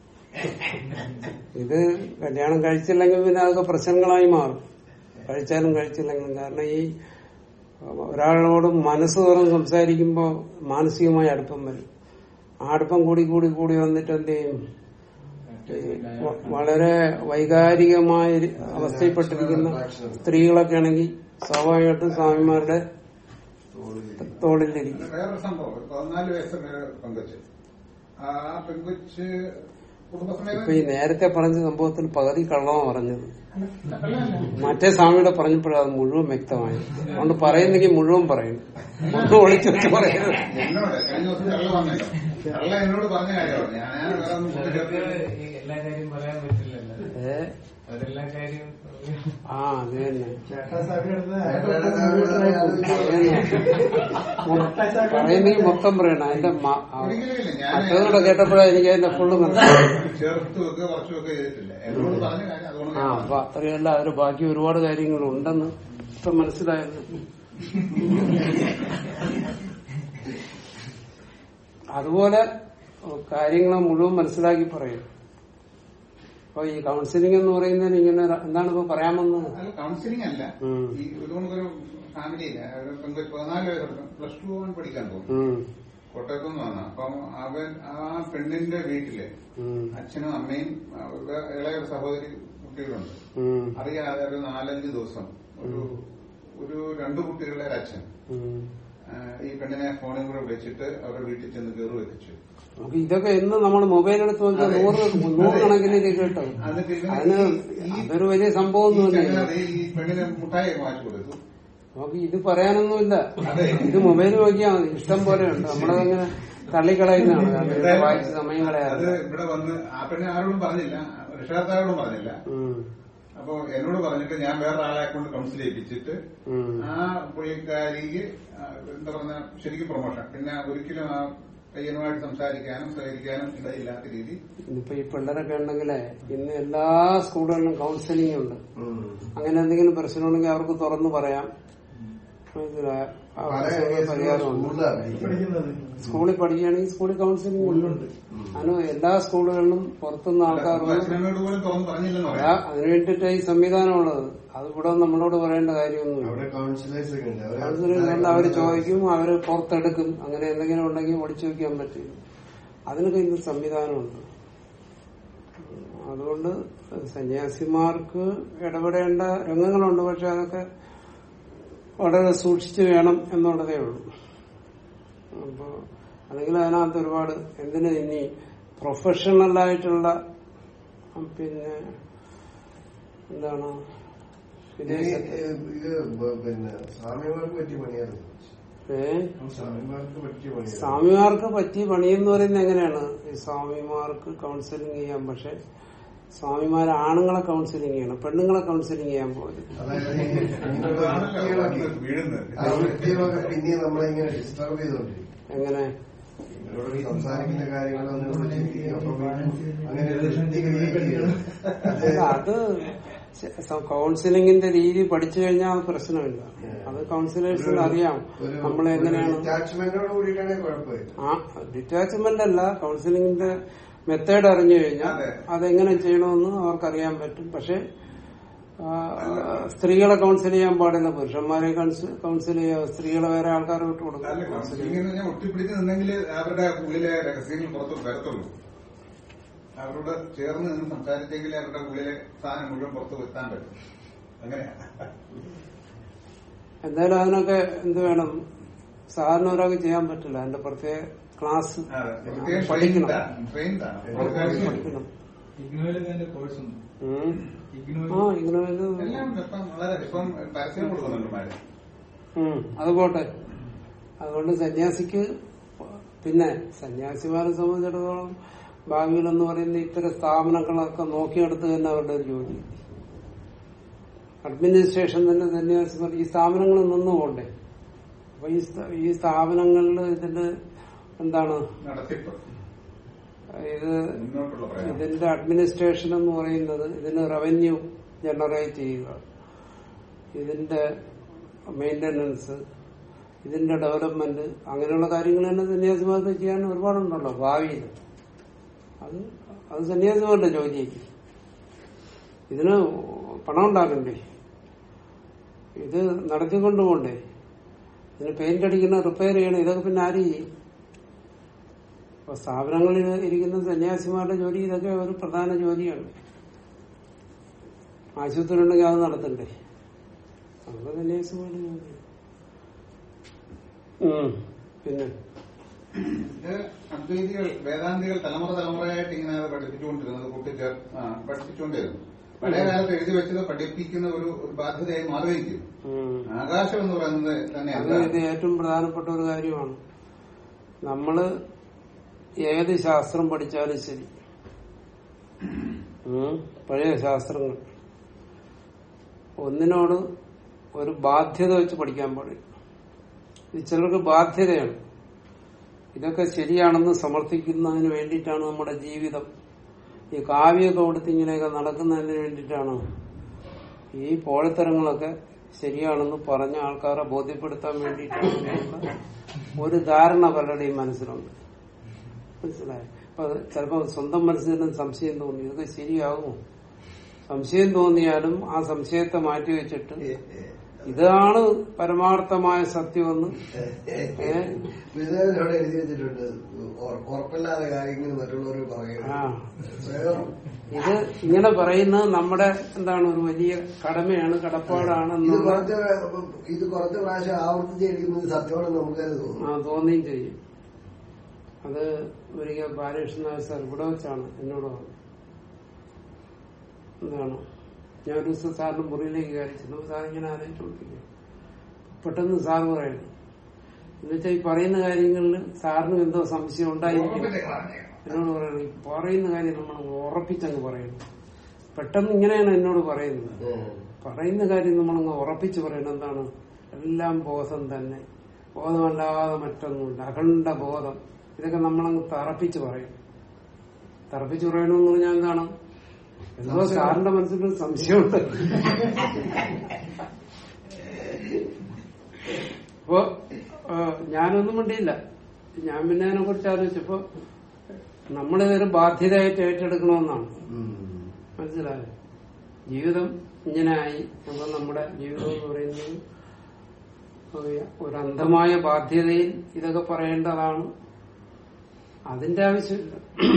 A: ഇത് കല്യാണം കഴിച്ചില്ലെങ്കിൽ പിന്നെ അതൊക്കെ പ്രശ്നങ്ങളായി മാറും കഴിച്ചാലും കഴിച്ചില്ലെങ്കിലും കാരണം ഈ ഒരാളോട് മനസ്സ് തുറന്ന് സംസാരിക്കുമ്പോൾ മാനസികമായ അടുപ്പം വരും ആ അടുപ്പം കൂടി കൂടി കൂടി വന്നിട്ട് എന്ത് ചെയ്യും വ- വളരെ വൈകാരികമായ ഒരു അവസ്ഥയിൽപ്പെട്ടിരിക്കുന്ന സ്ത്രീകളൊക്കെ ആണെങ്കിൽ സ്വാഭാവികമായിട്ടും സ്വാമിമാരുടെ തോളിലിരിക്കും
C: വേറൊരു സംഭവം ഒരു പതിനാല് വയസ്സുള്ള പെങ്കൊച്ച് ആ പെങ്കൊച്ച് കുടുംബസമേതം
A: ഇപ്പൊ ഈ നേരത്തെ പറഞ്ഞ സംഭവത്തിൽ പകുതി കള്ളമാണ് പറഞ്ഞത് മറ്റേ സ്വാമിയുടെ പറഞ്ഞപ്പോഴാണ് അത് മുഴുവൻ വ്യക്തമായത് അതുകൊണ്ട് പറയുന്നെങ്കിൽ മുഴുവൻ പറയുന്നു ഒന്ന് ഒളിച്ചു വെച്ച് പറയുന്നത്
C: എന്നോട് കഴിഞ്ഞ ദിവസം കള്ള വന്നല്ലോ കള്ള എന്നോട് പറഞ്ഞ കാര്യമാണ് ഞാൻ ഞാൻ വേറെ ഒന്നും
D: നമുക്ക്
C: കൂട്ടിച്ചേർത്തില്ല.
D: ഈ എല്ലാ കാര്യം പറയാൻ പറ്റില്ലല്ലോ
A: ഏ
D: അതെല്ലാ കാര്യം
A: ആ അത് തന്നെ
G: ചേട്ടാ സാഹിബ് എടുത്ത്
A: പറയുന്നെങ്കിൽ മൊത്തം പറയണം അതിന്റെ മ- ആ-
C: ഒരിക്കലുമില്ല ഞാൻ
A: മറ്റേതുകൂടെ കേട്ടപ്പോഴാണ് എനിക്ക് അതിന്റെ ഫുള്ള് മനസ്സിലായി
C: ചേർത്ത് വെക്കുക കുറച്ച് വെക്കുക ചെയ്തിട്ടില്ല എന്നോട് പറഞ്ഞ കാര്യം അതുകൊണ്ട്
A: ആ
C: ഞാൻ
A: അപ്പൊ അത്രയല്ല അതിന് ബാക്കി ഒരുപാട് കാര്യങ്ങളുണ്ടെന്ന് ഇപ്പൊ മനസ്സിലായല്ലോ അതുപോലെ കാര്യങ്ങൾ മുഴുവൻ മനസ്സിലാക്കി പറയും അപ്പൊ ഈ കൗൺസിലിംഗ് എന്ന് പറയുന്നതിന് ഇങ്ങനെ ര- എന്താണ് ഇപ്പൊ പറയാമെന്ന്
C: അല്ല കൗൺസിലിംഗ് അല്ല
A: ഉം.
C: ഈ ഇതുകൊണ്ടൊരു ഫാമിലിയില്ല ഒരു പെങ്കൊച്ച് പതിനാല് വയസ്സുള്ള പ്ലസ് ടു ആവാൻ പഠിക്കാൻ പോകും
A: ഉം,
C: കോട്ടയത്തു നിന്ന് വന്ന അപ്പം അവൻ ആ പെണ്ണിന്റെ വീട്ടില്
A: ഉം,
C: അച്ഛനും അമ്മയും അവരുടെ ഇളയ ഒരു സഹോദരി കുട്ടികളുണ്ട്
A: ഉം,
C: അറിയാതെ ഒരു നാലഞ്ച് ദിവസം ഒരു ഒരു രണ്ടു കുട്ടികളുടെ ഒരു അച്ഛൻ
A: ഉം.
C: ആ, ഈ പെണ്ണിനെ ഫോണിൽ കൂടെ വിളിച്ചിട്ട് അവരുടെ വീട്ടിൽ ചെന്ന് കയറി വെച്ചു
A: നമുക്ക് ഇതൊക്കെ എന്ന് നമ്മൾ മൊബൈൽ എടുത്ത് നോക്കിയാൽ
C: അതെ.
A: നൂറ് നൂറ് കണക്കിന് ഇത് കേട്ടോ
C: എന്നിട്ട് ഇവന്
A: അതിന്
C: ഈ-
A: അതൊരു വലിയ സംഭവം
C: ഈ
A: ഒന്നുമില്ല
C: ചങ്ങാതി ഈ പെണ്ണിനെ മുട്ടായി വാങ്ങിച്ചു കൊടുത്തു
A: നമുക്ക് ഇത് പറയാനൊന്നുമില്ല
C: അതെ.
A: ഇത് മൊബൈൽ നോക്കിയാൽ മതി ഇഷ്ടം പോലെ ഉണ്ട് നമ്മളതങ്ങനെ തള്ളിക്കളയുന്നതാണ് കാരണം ഇത് വായിച്ച് സമയം
C: അത്
A: കളയാതെ
C: ഇവിടെ വന്ന് ആ പെണ്ണ് ആരോടും പറഞ്ഞില്ല രക്ഷകർത്താരോടും പറഞ്ഞില്ല
A: ഉം,
C: അപ്പൊ എന്നോട് പറഞ്ഞിട്ട് ഞാൻ വേറെ ആളെ കൊണ്ട് കൗൺസിൽ ചെയ്യിപ്പിച്ചിട്ട്
A: ഉം.
C: ആ പുള്ളിക്കാരിക്ക് ആ, എന്താ പറഞ്ഞ ശരിക്കും പ്രൊമോഷൻ പിന്നെ ഒരിക്കലും ആ പയ്യനുമായിട്ട് സംസാരിക്കാനും സഹകരിക്കാനും ഇടയില്ലാത്ത രീതി
A: ഇന്നിപ്പോ ഈ പിള്ളേരൊക്കെ ഉണ്ടെങ്കിലേ ഇന്ന് എല്ലാ സ്കൂളുകളിലും കൗൺസിലിംഗ് ഉണ്ട് അങ്ങനെ എന്തെങ്കിലും പ്രശ്നമുണ്ടെങ്കിൽ അവർക്ക് തുറന്നു പറയാം മനസ്സിലായോ? ആ പ്രശ്നങ്ങൾക്ക് പരിഹാരമുണ്ട്
G: പഠിക്കുന്നത്
A: സ്കൂളിൽ പഠിക്കുകയാണെങ്കിൽ സ്കൂളിൽ കൗൺസിലിംഗ് ഉണ്ട് അതിന് എല്ലാ സ്കൂളുകളിലും പുറത്തുനിന്ന് ആൾക്കാർ വന്ന്
C: അച്ഛനമ്മയോട് പോലും തുറന്ന് പറഞ്ഞില്ലെന്ന്
A: അതാ
C: പറയാം
A: അതിനു വേണ്ടിയിട്ട് ഈ സംവിധാനമുള്ളത് അത് ഇവിടെ നമ്മളോട് പറയേണ്ട കാര്യമൊന്നുമില്ല
F: അവിടെ കൗൺസിലേഴ്സ് ഒക്കെ ഉണ്ട് അവരെ-
A: കൗൺസിലിംഗ് അവര് ചോദിക്കും അവര് പുറത്തെടുക്കും അങ്ങനെ എന്തെങ്കിലും ഉണ്ടെങ്കിൽ ഒളിച്ചു വെക്കാൻ പറ്റും അതിനൊക്കെ ഇന്ന് സംവിധാനമുണ്ട് ഉം, അതുകൊണ്ട് സന്യാസിമാർക്ക് ഇടപെടേണ്ട രംഗങ്ങളുണ്ട് പക്ഷെ അതൊക്കെ വളരെ സൂക്ഷിച്ചു വേണം എന്നുള്ളതേ ഉള്ളൂ അപ്പോ അല്ലെങ്കിൽ അതിനകത്ത് ഒരുപാട് എന്തിനു ഇനി പ്രൊഫഷണൽ ആയിട്ടുള്ള ഉം, പിന്നെ എന്താണ്
F: ഇനി,
A: വിദേശത്ത്
F: ഏ, ഇത് ബ- പിന്നെ സ്വാമിമാർക്ക് പറ്റിയ പണിയായിരുന്നു
A: ഏഹ്
F: സ്വാമിമാർക്ക് പറ്റിയ പണിയായിരുന്നു
A: സ്വാമിമാർക്ക് പറ്റിയ പണിയെന്ന് പറയുന്നത് എങ്ങനെയാണ് ഈ സ്വാമിമാർക്ക് കൗൺസിലിംഗ് ചെയ്യാം പക്ഷെ സ്വാമിമാരെ ആണുങ്ങളെ കൗൺസിലിംഗ് ചെയ്യണം പെണ്ണുങ്ങളെ കൗൺസിലിംഗ് ചെയ്യാൻ പോലും
F: അതായത് ഈ ഇങ്ങനെയുള്ള
C: അതാണല്ലോ
F: വൃത്തികളൊക്കെ
C: വന്ന് വീഴുന്നത്
F: ആ വൃത്തികളൊക്കെ പിന്നെ നമ്മളെ ഇങ്ങനെ ഡിസ്റ്റർബ് ചെയ്തോണ്ടിരിക്കും
A: എങ്ങനെ
F: ഇവരോട് സംസാരിക്കുന്ന കാര്യങ്ങളൊന്നും ഇവിടെ ചിന്തിക്കും അപ്പൊ വീണ്ടും അങ്ങനെ ഒരു വൃത്തി create ചെയ്യും. അത്
A: അല്ല, അത് കൗൺസിലിംഗിന്റെ രീതി പഠിച്ചു കഴിഞ്ഞാൽ അത് പ്രശ്നമില്ല അത് കൗൺസിലേഴ്സിന് അറിയാം
F: ഒരു
A: നമ്മൾ എങ്ങനെയാണ്
F: ഡിറ്റാച്ച്മെന്റോട് കൂടിയിട്ടാണെങ്കിൽ കുഴപ്പമില്ല
A: ആ ഡിറ്റാച്ച്മെന്റ് അല്ല കൗൺസിലിംഗിന്റെ മെത്തേഡ് അറിഞ്ഞു കഴിഞ്ഞാൽ
C: അതെ.
A: അതെങ്ങനെ ചെയ്യണമെന്ന് അവർക്കറിയാൻ പറ്റും പക്ഷെ ആ, സ്ത്രീകളെ കൗൺസിൽ ചെയ്യാൻ പാടില്ല പുരുഷന്മാരെ കൗൺസിൽ ചെയ്യാം സ്ത്രീകളെ വേറെ ആൾക്കാരെ വിട്ടു
C: അല്ല
A: കൊടുക്കും
C: കൗൺസിലിംഗ് എന്ന് പറഞ്ഞാൽ ഒട്ടിപ്പിടിച്ച് നിന്നെങ്കിൽ അവരുടെ ഉള്ളിലെ രഹസ്യങ്ങൾ പുറത്ത് വരത്തുള്ളൂ അവരോട് ചേർന്ന് നിന്ന് സംസാരിച്ചെങ്കിൽ അവരുടെ ഉള്ളിലെ സാധനം മുഴുവൻ പുറത്ത് വരുത്താൻ പറ്റും അങ്ങനെയാ
A: എന്തായാലും അതിനൊക്കെ എന്ത് വേണം സാധാരണ ഒരാൾക്ക് ചെയ്യാൻ പറ്റില്ല അതിന്റെ പ്രത്യേക ക്ലാസ്
C: അതെ. പ്രത്യേകം
A: പഠിക്കണം
C: trained ആണ്. trained ആണ്.
A: പഠിക്കണം
B: ഇഗ്നോയിൽ തന്നെ കോഴ്സ് ഉണ്ട്
A: ഉം.
B: ഇഗ്നോയിൽ
A: ആ ഇങ്ങനെ ഇത്
C: എല്ലാം ഇപ്പം വളരെ ഇപ്പം പരസ്യം കൊടുക്കുന്നുണ്ട് മാര്
A: ഉം, അത് പോട്ടെ അതുകൊണ്ട് സന്യാസിക്ക് പിന്നെ സന്യാസിമാരെ സംബന്ധിച്ചിടത്തോളം ഭാവിയിലെന്ന് പറയുന്ന ഇത്തരം സ്ഥാപനങ്ങളൊക്കെ നോക്കിയെടുത്ത് തന്നെ അവരുടെ ഒരു ജോലി അഡ്മിനിസ്ട്രേഷൻ തന്നെ സന്യാസിമാർ ഈ സ്ഥാപനങ്ങളിൽ നിന്ന് പോണ്ടേ അപ്പൊ ഈ സ്ഥാ- ഈ സ്ഥാപനങ്ങളിൽ ഇതിന്റെ എന്താണ്
C: നടത്തിപ്പ്
A: ഇത്
C: മുന്നോട്ടുള്ള പ്രയാണം
A: ഇതിന്റെ അഡ്മിനിസ്ട്രേഷൻ എന്ന് പറയുന്നത് ഇതിന് റവന്യൂ ജനറേറ്റ് ചെയ്യുക ഇതിന്റെ മെയിന്റനൻസ് ഇതിന്റെ ഡെവലപ്മെന്റ് അങ്ങനെയുള്ള കാര്യങ്ങൾ തന്നെ സന്യാസിമാർക്ക് ചെയ്യാൻ ഒരുപാടുണ്ടല്ലോ ഭാവിയിൽ അത് അത് സന്യാസിമാരുടെ ജോലി ഇതിന് പണം ഉണ്ടാക്കണ്ടേ ഇത് നടത്തിക്കൊണ്ടു പോണ്ടേ ഇതിന് പെയിന്റ് അടിക്കണം റിപ്പയർ ചെയ്യണം ഇതൊക്കെ പിന്നെ ആര് ചെയ്യും അപ്പൊ സ്ഥാപനങ്ങളിൽ ഇരിക്കുന്ന സന്യാസിമാരുടെ ജോലി ഇതൊക്കെ ഒരു പ്രധാന ജോലിയാണ് ആശുപത്രി ഉണ്ടെങ്കിൽ അത് നടത്തണ്ടേ അതൊക്കെ സന്യാസിമാരുടെ ജോലി ഉം. പിന്നെ
C: ഇത് അദ്വൈതികൾ വേദാന്തികൾ തലമുറ തലമുറയായിട്ട് ഇങ്ങനെ അത് പഠിപ്പിച്ചുകൊണ്ടിരുന്നത് കൂട്ടിച്ചേർ ആ, പഠിപ്പിച്ചുകൊണ്ടിരുന്നു പഴയ കാലത്ത് എഴുതി വെച്ചത് പഠിപ്പിക്കുന്ന ഒരു ഒരു ബാധ്യതയായി മാറുകയും ചെയ്തു
A: ഉം.
C: ആകാശം എന്ന് പറയുന്നത് തന്നെ
A: അത്
C: എന്താണ്?
A: ഇത് ഏറ്റവും പ്രധാനപ്പെട്ട ഒരു കാര്യമാണ് നമ്മള് ഏത് ശാസ്ത്രം പഠിച്ചാലും ശരി ഉം, പഴയ ശാസ്ത്രങ്ങൾ ഒന്നിനോട് ഒരു ബാധ്യത വെച്ച് പഠിക്കാൻ പാടില്ല ഇത് ചിലർക്ക് ബാധ്യതയാണ് ഇതൊക്കെ ശരിയാണെന്ന് സമർത്ഥിക്കുന്നതിന് വേണ്ടിയിട്ടാണ് നമ്മുടെ ജീവിതം ഈ കാവ്യമൊക്കെ കൊടുത്ത് ഇങ്ങനെയൊക്കെ നടക്കുന്നതിന് വേണ്ടിയിട്ടാണ് ഈ പോഴത്തരങ്ങളൊക്കെ ശരിയാണെന്ന് പറഞ്ഞ ആൾക്കാരെ ബോധ്യപ്പെടുത്താൻ വേണ്ടിയിട്ടാണ് ഒരു ധാരണ പലരുടെയും മനസ്സിലുണ്ട് മനസ്സിലായോ അപ്പൊ അത് ചിലപ്പോ സ്വന്തം മനസ്സിൽ നിന്ന് സംശയം തോന്നി ഇതൊക്കെ ശരിയാകുമോ സംശയം തോന്നിയാലും ആ സംശയത്തെ മാറ്റി വെച്ചിട്ട് ഇതാണ് പരമാർത്ഥമായ സത്യമെന്ന് ഏ?
F: വിജയനോട് എഴുതി വെച്ചിട്ടുണ്ട് ഉറ- ഉറപ്പില്ലാത്ത കാര്യങ്ങൾ മറ്റുള്ളവർ പറയുന്നു
A: ആ
F: സ്വയം
A: ഇത് ഇങ്ങനെ പറയുന്നത് നമ്മുടെ എന്താണ് ഒരു വലിയ കടമയാണ് കടപ്പാടാണ്
F: ഇത്
A: എന്നുള്ള
F: കുറച്ച് ഇത് കുറച്ച് പ്രാവശ്യം ആവർത്തിച്ചിരിക്കുന്നത് സത്യമാണെന്ന് നമുക്കത് തോന്നും
A: ആ തോന്നുകയും ചെയ്യും അത് ഒരിക്കൽ ബാലകൃഷ്ണൻ നായർ സാർ ഇവിടെ വെച്ചാണ് എന്നോട് പറഞ്ഞത്. എന്താണ് ഞാൻ ഒരു ദിവസം സാറിന്റെ മുറിയിലേക്ക് കയറി ചെന്നു സാർ ഇങ്ങനെ ആലോചിച്ചുകൊണ്ടിരിക്കും പെട്ടെന്ന് സാർ പറയുന്നു എന്നുവെച്ചാൽ ഈ പറയുന്ന കാര്യങ്ങളിൽ സാറിന് എന്തോ സംശയം ഉണ്ടായിരിക്കും എന്നോട് പറയുന്നത് ഈ പറയുന്ന കാര്യം നമ്മൾ ഉറപ്പിച്ചങ്ങ് പറയുന്നു പെട്ടെന്ന് ഇങ്ങനെയാണ് എന്നോട് പറയുന്നത് പറയുന്ന കാര്യം നമ്മളങ്ങ് ഉറപ്പിച്ച് പറയണം എന്താണ് എല്ലാം ബോധം തന്നെ ബോധമല്ലാതെ മറ്റൊന്നുമില്ല അഖണ്ഡ ബോധം ഇതൊക്കെ നമ്മളങ്ങ് തറപ്പിച്ച് പറയും തറപ്പിച്ച് പറയണമെന്ന് പറഞ്ഞാൽ എന്താണ് എന്തോ സാറിന്റെ മനസ്സിലൊരു സംശയമുണ്ട് അപ്പോ ആ, ഞാനൊന്നും മിണ്ടിയില്ല ഞാൻ പിന്നെ അതിനെ കുറിച്ച് ആലോചിച്ചപ്പോ നമ്മളിതൊരു ബാധ്യതയായിട്ട് ഏറ്റെടുക്കണമെന്നാണ് മനസ്സിലായോ ജീവിതം ഇങ്ങനെ ആയി അപ്പൊ നമ്മുടെ ജീവിതം എന്ന് പറയുന്നത് ഒരു- ഒരു അന്ധമായ ബാധ്യതയിൽ ഇതൊക്കെ പറയേണ്ടതാണ് അതിന്റെ ആവശ്യമില്ല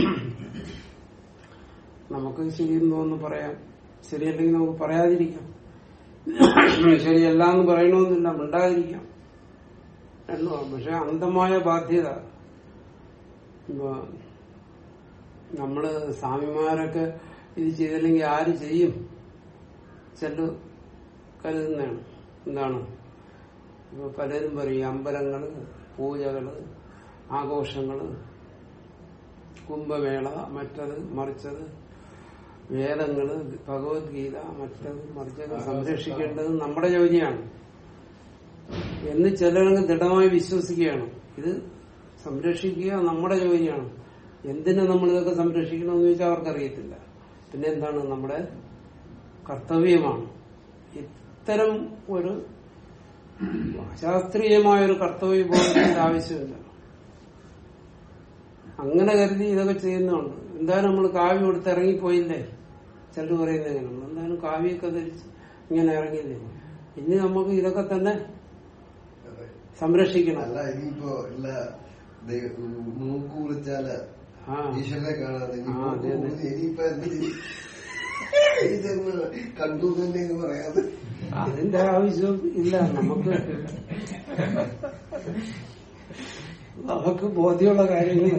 A: നമുക്ക് ശരിയെന്ന് തോന്നുന്നു പറയാം ശരിയല്ലെങ്കിൽ നമുക്ക് പറയാതിരിക്കാം ശരിയല്ല എന്ന് പറയണമെന്നില്ല മിണ്ടാതിരിക്കാം എന്നോ പക്ഷെ അന്ധമായ ബാധ്യത ഇപ്പൊ നമ്മള് സ്വാമിമാരൊക്കെ ഇത് ചെയ്തില്ലെങ്കിൽ ആര് ചെയ്യും ചെല്ലു കരുതുന്നതാണ് എന്താണ് ഇപ്പൊ പലരും പറയും അമ്പലങ്ങള് പൂജകള് ആഘോഷങ്ങള് കുംഭമേള മറ്റത് മറിച്ചത് വേദങ്ങള് ഭഗവത്ഗീത മറ്റത് മറിച്ചത് സംരക്ഷിക്കേണ്ടത് നമ്മുടെ ജോലിയാണ് എന്ന് ചിലരങ്ങ് ദൃഢമായി വിശ്വസിക്കുകയാണ് ഇത് സംരക്ഷിക്കുക നമ്മുടെ ജോലിയാണ് എന്തിനു നമ്മൾ ഇതൊക്കെ സംരക്ഷിക്കണമെന്ന് ചോദിച്ചാൽ അവർക്കറിയത്തില്ല പിന്നെ എന്താണ് നമ്മുടെ കർത്തവ്യമാണ് ഇത്തരം ഒരു ശാസ്ത്രീയമായ ഒരു കർത്തവ്യ ബോധത്തിന്റെ ആവശ്യമില്ല അങ്ങനെ കരുതി ഇതൊക്കെ ചെയ്യുന്നുണ്ട് എന്തായാലും നമ്മൾ കാവ്യം കൊടുത്ത് ഇറങ്ങിപ്പോയില്ലേ ചിലർ പറയുന്നത് എങ്ങനെ നമ്മൾ എന്തായാലും കാവ്യമൊക്കെ ധരിച്ച് ഇങ്ങനെ ഇറങ്ങിയില്ലേ ഇനി നമുക്ക് ഇതൊക്കെ തന്നെ സംരക്ഷിക്കണം
F: അല്ല ഇനിയിപ്പോ ഇല്ല ദൈവ- മൂക്ക് കുറിച്ചാല്
A: ആ
F: ഈശ്വരനെ കാണാതെ ഇനി
A: ആ,
F: മൂക്ക്
A: അതെ, അതെ.
F: കുറിച്ച് ഇനിയിപ്പോ എന്ത് ചെയ്യും? ഇതൊന്ന് കണ്ടു തന്നെ എന്ന് പറയാതെ
A: അതിന്റെ ആവശ്യം ഇല്ല നമുക്ക് നമുക്ക് ബോധ്യമുള്ള കാര്യങ്ങൾ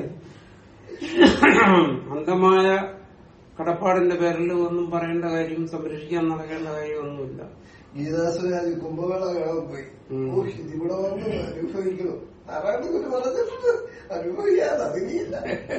A: അന്ധമായ കടപ്പാടിന്റെ പേരിൽ ഒന്നും പറയേണ്ട കാര്യം സംരക്ഷിക്കാൻ നടക്കേണ്ട കാര്യമൊന്നുമില്ല
F: ഗീതാസുരാജ് കുംഭമേള കാണാൻ പോയി
A: ഉം.
F: ഓ ഇതിവിടെ വന്ന് അനുഭവിക്കണം നാരായണ ഗുരു പറഞ്ഞിട്ടുണ്ട് അനുഭവിക്കാതെ അതിനില്ല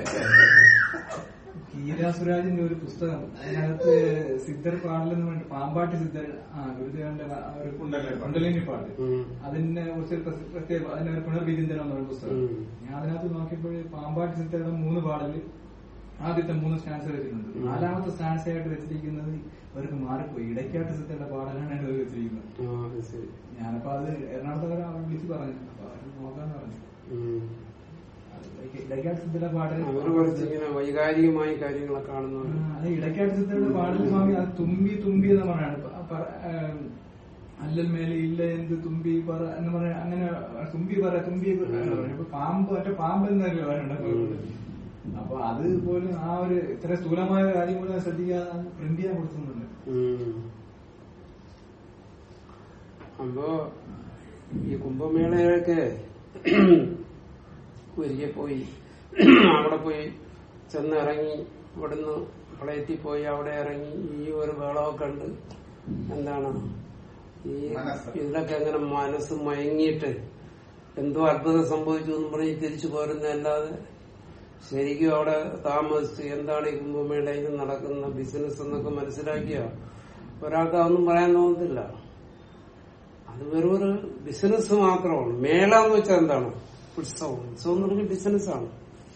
B: ഗീതാസുരാജിന്റെ ഒരു പുസ്തകം അതിനകത്ത് സിദ്ധർ പാടലെന്ന് വേണ്ടി പാമ്പാട്ടി സിദ്ധർ ആ ഗുരുദേവന്റെ ആ ഒരു കുണ്ടലിനി പാട്ട്
A: ഉം.
B: അതിനെ കുറിച്ച് പ്രസ്- പ്രത്യേക അതിന്റെ ഒരു പുനർവിചിന്തനം എന്ന ഒരു പുസ്തകം
A: ഉം.
B: ഞാൻ അതിനകത്ത് നോക്കിയപ്പോൾ പാമ്പാട്ടി സിദ്ധരുടെ മൂന്ന് പാടല് ആദ്യത്തെ മൂന്ന് സ്റ്റാൻസ് വെച്ചിട്ടുണ്ട്
A: ഉം.
B: നാലാമത്തെ സ്റ്റാൻസ് ആയിട്ട് വെച്ചിരിക്കുന്നത് അവർക്ക് മാറിപ്പോയി ഇടയ്ക്കാട്ട് സിദ്ധരുടെ പാടലാണ് അവർ വെച്ചിരിക്കുന്നത്
A: ആ, അത് ശരി
B: ഞാനപ്പോ അത് എറണാകുളത്തെ അവർ വിളിച്ച് പറഞ്ഞു അപ്പൊ അവർ നോക്കാന്ന് പറഞ്ഞു
A: ഉം.
B: അത് ഇടയ്ക്കാട്ട് സിദ്ധരുടെ പാടൽ
A: അവര് കുറച്ച് ഇങ്ങനെ വൈകാരികമായ കാര്യങ്ങളെ കാണുന്നവർ
B: ആ, അത് ഇടയ്ക്കാട്ട് സിദ്ധരുടെ പാടൽ സ്വാമി അത് തുമ്പി തുമ്പി എന്ന് പറഞ്ഞാണ് പ- പ- ഏം, അല്ലൽ മേലെ ഇല്ല എന്ത് തുമ്പി പറ എന്ന് പറഞ്ഞ അങ്ങനെ തുമ്പി പറ തുമ്പി പറ എന്ന് പറയും. അപ്പൊ പാമ്പ് മറ്റേ പാമ്പ് എന്നൊരു പറയുന്നുണ്ട് അപ്പൊ അത് പോലും ആ ഒരു ഇത്ര സ്ഥൂലമായ ഒരു കാര്യം പോലും ശ്രദ്ധിക്കാതെ പ്രിന്റ് ചെയ്യാൻ കൊടുക്കുന്നുണ്ട്
A: ഉം. അപ്പോ ഈ കുംഭമേളയൊക്കെ ഒരിക്കൽ പോയി അവിടെ പോയി ചെന്നിറങ്ങി ഇവിടുന്ന് പ്രളയത്തിൽ പോയി അവിടെ ഇറങ്ങി ഈ ഒരു ബഹളമൊക്കെ ഉണ്ട് എന്താണ് ഈ
C: മനസ്സ്.
A: ഇതിലൊക്കെ അങ്ങനെ മനസ്സ് മയങ്ങിയിട്ട് എന്തോ അത്ഭുതം സംഭവിച്ചു എന്ന് പറഞ്ഞ് തിരിച്ചു പോരുന്നതല്ലാതെ ശരിക്കും അവിടെ താമസിച്ച് എന്താണ് ഈ കുംഭമേളയിൽ നടക്കുന്ന ബിസിനസ് എന്നൊക്കെ മനസ്സിലാക്കിയ ഒരാൾക്ക് അതൊന്നും പറയാൻ തോന്നത്തില്ല അത് വെറും ഒരു ബിസിനസ് മാത്രമാണ് മേള എന്ന് വെച്ചാൽ എന്താണ് ഉത്സവം ഉത്സവം എന്ന് പറഞ്ഞാൽ ബിസിനസ്സാണ്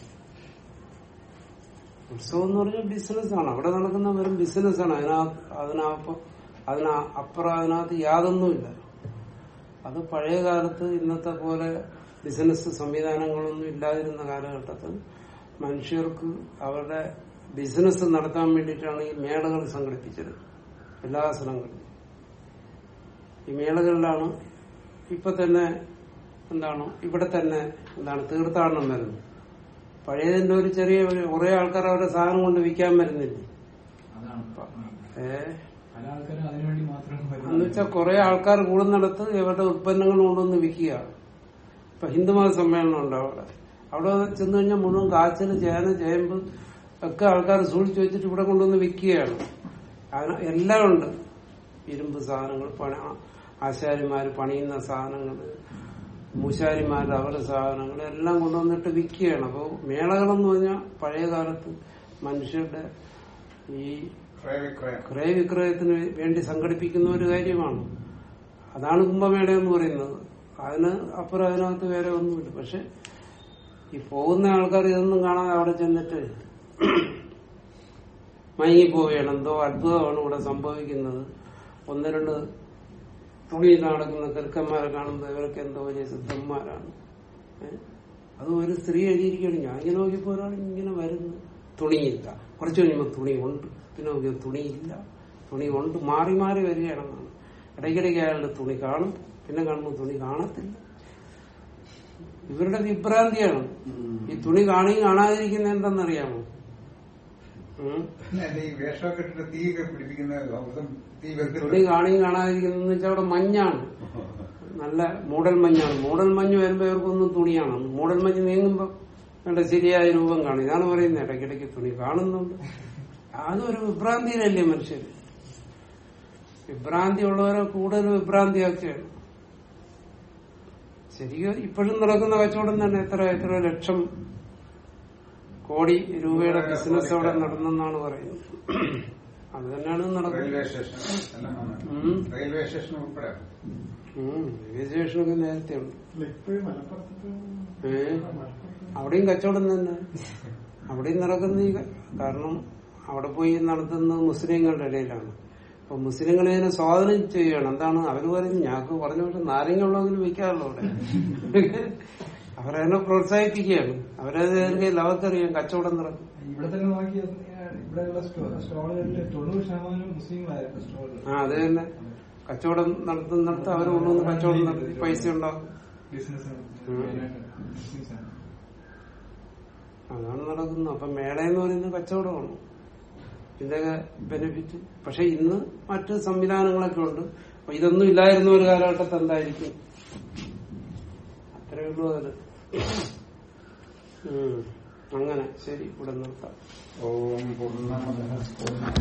A: ഉത്സവം എന്ന് പറഞ്ഞാൽ ബിസിനസ്സാണ് അവിടെ നടക്കുന്ന വെറും ബിസിനസ്സാണ് അതിനകത്ത് അതിനപ്പ അതിനാ അപ്പുറം അതിനകത്ത് യാതൊന്നുമില്ല അത് പഴയ കാലത്ത് ഇന്നത്തെ പോലെ ബിസിനസ് സംവിധാനങ്ങളൊന്നും ഇല്ലാതിരുന്ന കാലഘട്ടത്തിൽ മനുഷ്യർക്ക് അവരുടെ ബിസിനസ് നടത്താൻ വേണ്ടിയിട്ടാണ് ഈ മേളകൾ സംഘടിപ്പിച്ചത് എല്ലാ സ്ഥലങ്ങളിലും ഈ മേളകളിലാണ് ഇപ്പൊ തന്നെ എന്താണ് ഇവിടെ തന്നെ എന്താണ് തീർത്ഥാടനം വരുന്നത് പഴയതിന്റെ ഒരു ചെറിയ ഒരു കുറെ ആൾക്കാർ അവരുടെ സാധനം കൊണ്ട് വിൽക്കാൻ വരുന്നില്ലേ
B: അതാണ്
A: ഏ
B: പല ആൾക്കാരും അതിനുവേണ്ടി മാത്രം
A: എന്ന് വെച്ചാൽ കുറെ ആൾക്കാർ കൂടുന്നിടത്ത് ഇവരുടെ ഉൽപ്പന്നങ്ങൾ കൊണ്ടുവന്ന് വിൽക്കുക ഇപ്പൊ ഹിന്ദുമത സമ്മേളനം ഉണ്ട് അവിടെ അവിടെ ചെന്ന് കഴിഞ്ഞാൽ മുഴുവൻ കാച്ചിൽ ചേന ചേമ്പ് ഒക്കെ ആൾക്കാർ സൂക്ഷിച്ചു വെച്ചിട്ട് ഇവിടെ കൊണ്ടുവന്ന് വിൽക്കുകയാണ് അതിന് എല്ലാം ഉണ്ട് ഇരുമ്പ് സാധനങ്ങൾ പണി ആശാരിമാര് പണിയുന്ന സാധനങ്ങൾ മൂശാരിമാരുടെ അവരുടെ സാധനങ്ങൾ എല്ലാം കൊണ്ടുവന്നിട്ട് വിൽക്കുകയാണ് അപ്പോൾ മേളകളെന്ന് പറഞ്ഞാൽ പഴയ കാലത്ത് മനുഷ്യരുടെ ഈ
C: ക്രയവിക്രയം
A: ക്രയവിക്രയത്തിന് വേണ്ടി സംഘടിപ്പിക്കുന്ന ഒരു കാര്യമാണ് അതാണ് കുംഭമേള എന്ന് പറയുന്നത് അതിന് അപ്പുറം അതിനകത്ത് വേറെ ഒന്നുമില്ല പക്ഷെ ഈ പോകുന്ന ആൾക്കാർ ഇതൊന്നും കാണാതെ അവിടെ ചെന്നിട്ട് മയങ്ങിപ്പോവുകയാണ് എന്തോ അത്ഭുതമാണ് ഇവിടെ സംഭവിക്കുന്നത് ഒന്ന് രണ്ട് തുണി നടക്കുന്ന ചെറുക്കന്മാരെ കാണുമ്പോൾ ഇവരൊക്കെ എന്തോ വലിയ സിദ്ധന്മാരാണ് ഏ? അത് ഒരു സ്ത്രീ എഴുതിയിരിക്കുകയാണ് ഞാൻ ഇങ്ങനെ നോക്കിയപ്പോ ഒരാൾ ഇങ്ങനെ വരുന്നു തുണിയില്ല കുറച്ച് കഴിയുമ്പോൾ തുണി ഉണ്ട് പിന്നെ നോക്കിയ തുണിയില്ല തുണി ഉണ്ട് മാറി മാറി വരികയാണെന്നാണ് ഇടയ്ക്കിടയ്ക്ക് അയാളുടെ തുണി കാണും പിന്നെ കാണുമ്പോൾ തുണി കാണത്തില്ല ഇവരുടെ വിഭ്രാന്തിയാണ് ഈ തുണി കാണുകയും കാണാതിരിക്കുന്ന എന്തെന്നറിയാമോ ഉം?
C: പിന്നെ ഈ വേഷമൊക്കെ ഇട്ടിട്ട് തീയൊക്കെ പിടിപ്പിക്കുന്ന ഔഷധം തീ വെക്കുന്ന
A: തുണി കാണുകയും കാണാതിരിക്കുന്ന വെച്ചാൽ അവിടെ മഞ്ഞാണ് നല്ല മൂടൽ മഞ്ഞാണ് മൂടൽ മഞ്ഞ് വരുമ്പോ ഇവർക്കൊന്നും തുണിയാണ് മൂടൽ മഞ്ഞ് നീങ്ങുമ്പോ നല്ല ശരിയായ രൂപം കാണും ഇതാണ് പറയുന്നത് ഇടയ്ക്കിടയ്ക്ക് തുണി കാണുന്നുണ്ട് അതൊരു വിഭ്രാന്തിയിലല്ലേ മനുഷ്യർ വിഭ്രാന്തി ഉള്ളവരെ കൂടുതൽ വിഭ്രാന്തിയാക്കുകയാണ് ശരിക്കും ഇപ്പോഴും നടക്കുന്ന കച്ചവടം തന്നെ എത്ര എത്ര ലക്ഷം കോടി രൂപയുടെ ബിസിനസ് അവിടെ നടന്നെന്നാണ് പറയുന്നത് അത് തന്നെയാണ്
C: റെയിൽവേ
A: നടക്കുന്നത്
C: സ്റ്റേഷൻ എല്ലാം വന്നു.
A: ഉം.
C: റെയിൽവേ സ്റ്റേഷൻ ഉൾപ്പെടെ
A: ഉം, റെയിൽവേ സ്റ്റേഷനൊക്കെ നേരത്തെ ഉണ്ട്
G: അല്ല, ഇപ്പോഴും മലപ്പുറത്ത്
A: ഏ അവിടെയും കച്ചവടം തന്നെ അവിടെയും നടക്കുന്ന ഈ ക- കാരണം അവിടെ പോയി നടത്തുന്നത് മുസ്ലിങ്ങളുടെ ഇടയിലാണ് അപ്പൊ മുസ്ലിങ്ങൾ ഇതിനെ സ്വാധീനം ചെയ്യുകയാണ് എന്താണ് അവര് പറയുന്നത് ഞങ്ങൾക്ക് പറഞ്ഞ പക്ഷെ നാരങ്ങ ഉള്ളതെങ്കിലും വിൽക്കാമല്ലോ അവിടെ അവരതിനെ പ്രോത്സാഹിപ്പിക്കുകയാണ് അവരത് അവർക്കറിയാം കച്ചവടം നടക്കും
B: ഇവിടെ തന്നെ നോക്കിയ ഇവിടെയുള്ള സ്റ്റോളുകളിൽ തൊണ്ണൂറ് ശതമാനം മുസ്ലിങ്ങളായിരുന്നു സ്റ്റോളുകൾ
A: ആ അത് തന്നെ കച്ചവടം നടത്തുന്നിടത്ത് അവർ കൊണ്ടുവന്ന് കച്ചവടം നടത്തി പൈസ ഉണ്ടാക്കും
B: ബിസിനസ്
A: ഉം.
B: മുസ്ലിംസാണ്
A: അതാണ് നടക്കുന്നത് അപ്പൊ മേള എന്ന് പറയുന്നത് കച്ചവടമാണ് ഇതൊക്കെ ബെനിഫിറ്റ് പക്ഷെ ഇന്ന് മറ്റ് സംവിധാനങ്ങളൊക്കെ ഉണ്ട് അപ്പൊ ഇതൊന്നും ഇല്ലായിരുന്ന ഒരു കാലഘട്ടത്ത് എന്തായിരിക്കും അത്രേ ഉള്ളൂ അതില് ഉം. അങ്ങനെ ശരി ഇവിടെ നിർത്താം
C: ഓം പൂർണ്ണമദഃ പൂർണ്ണ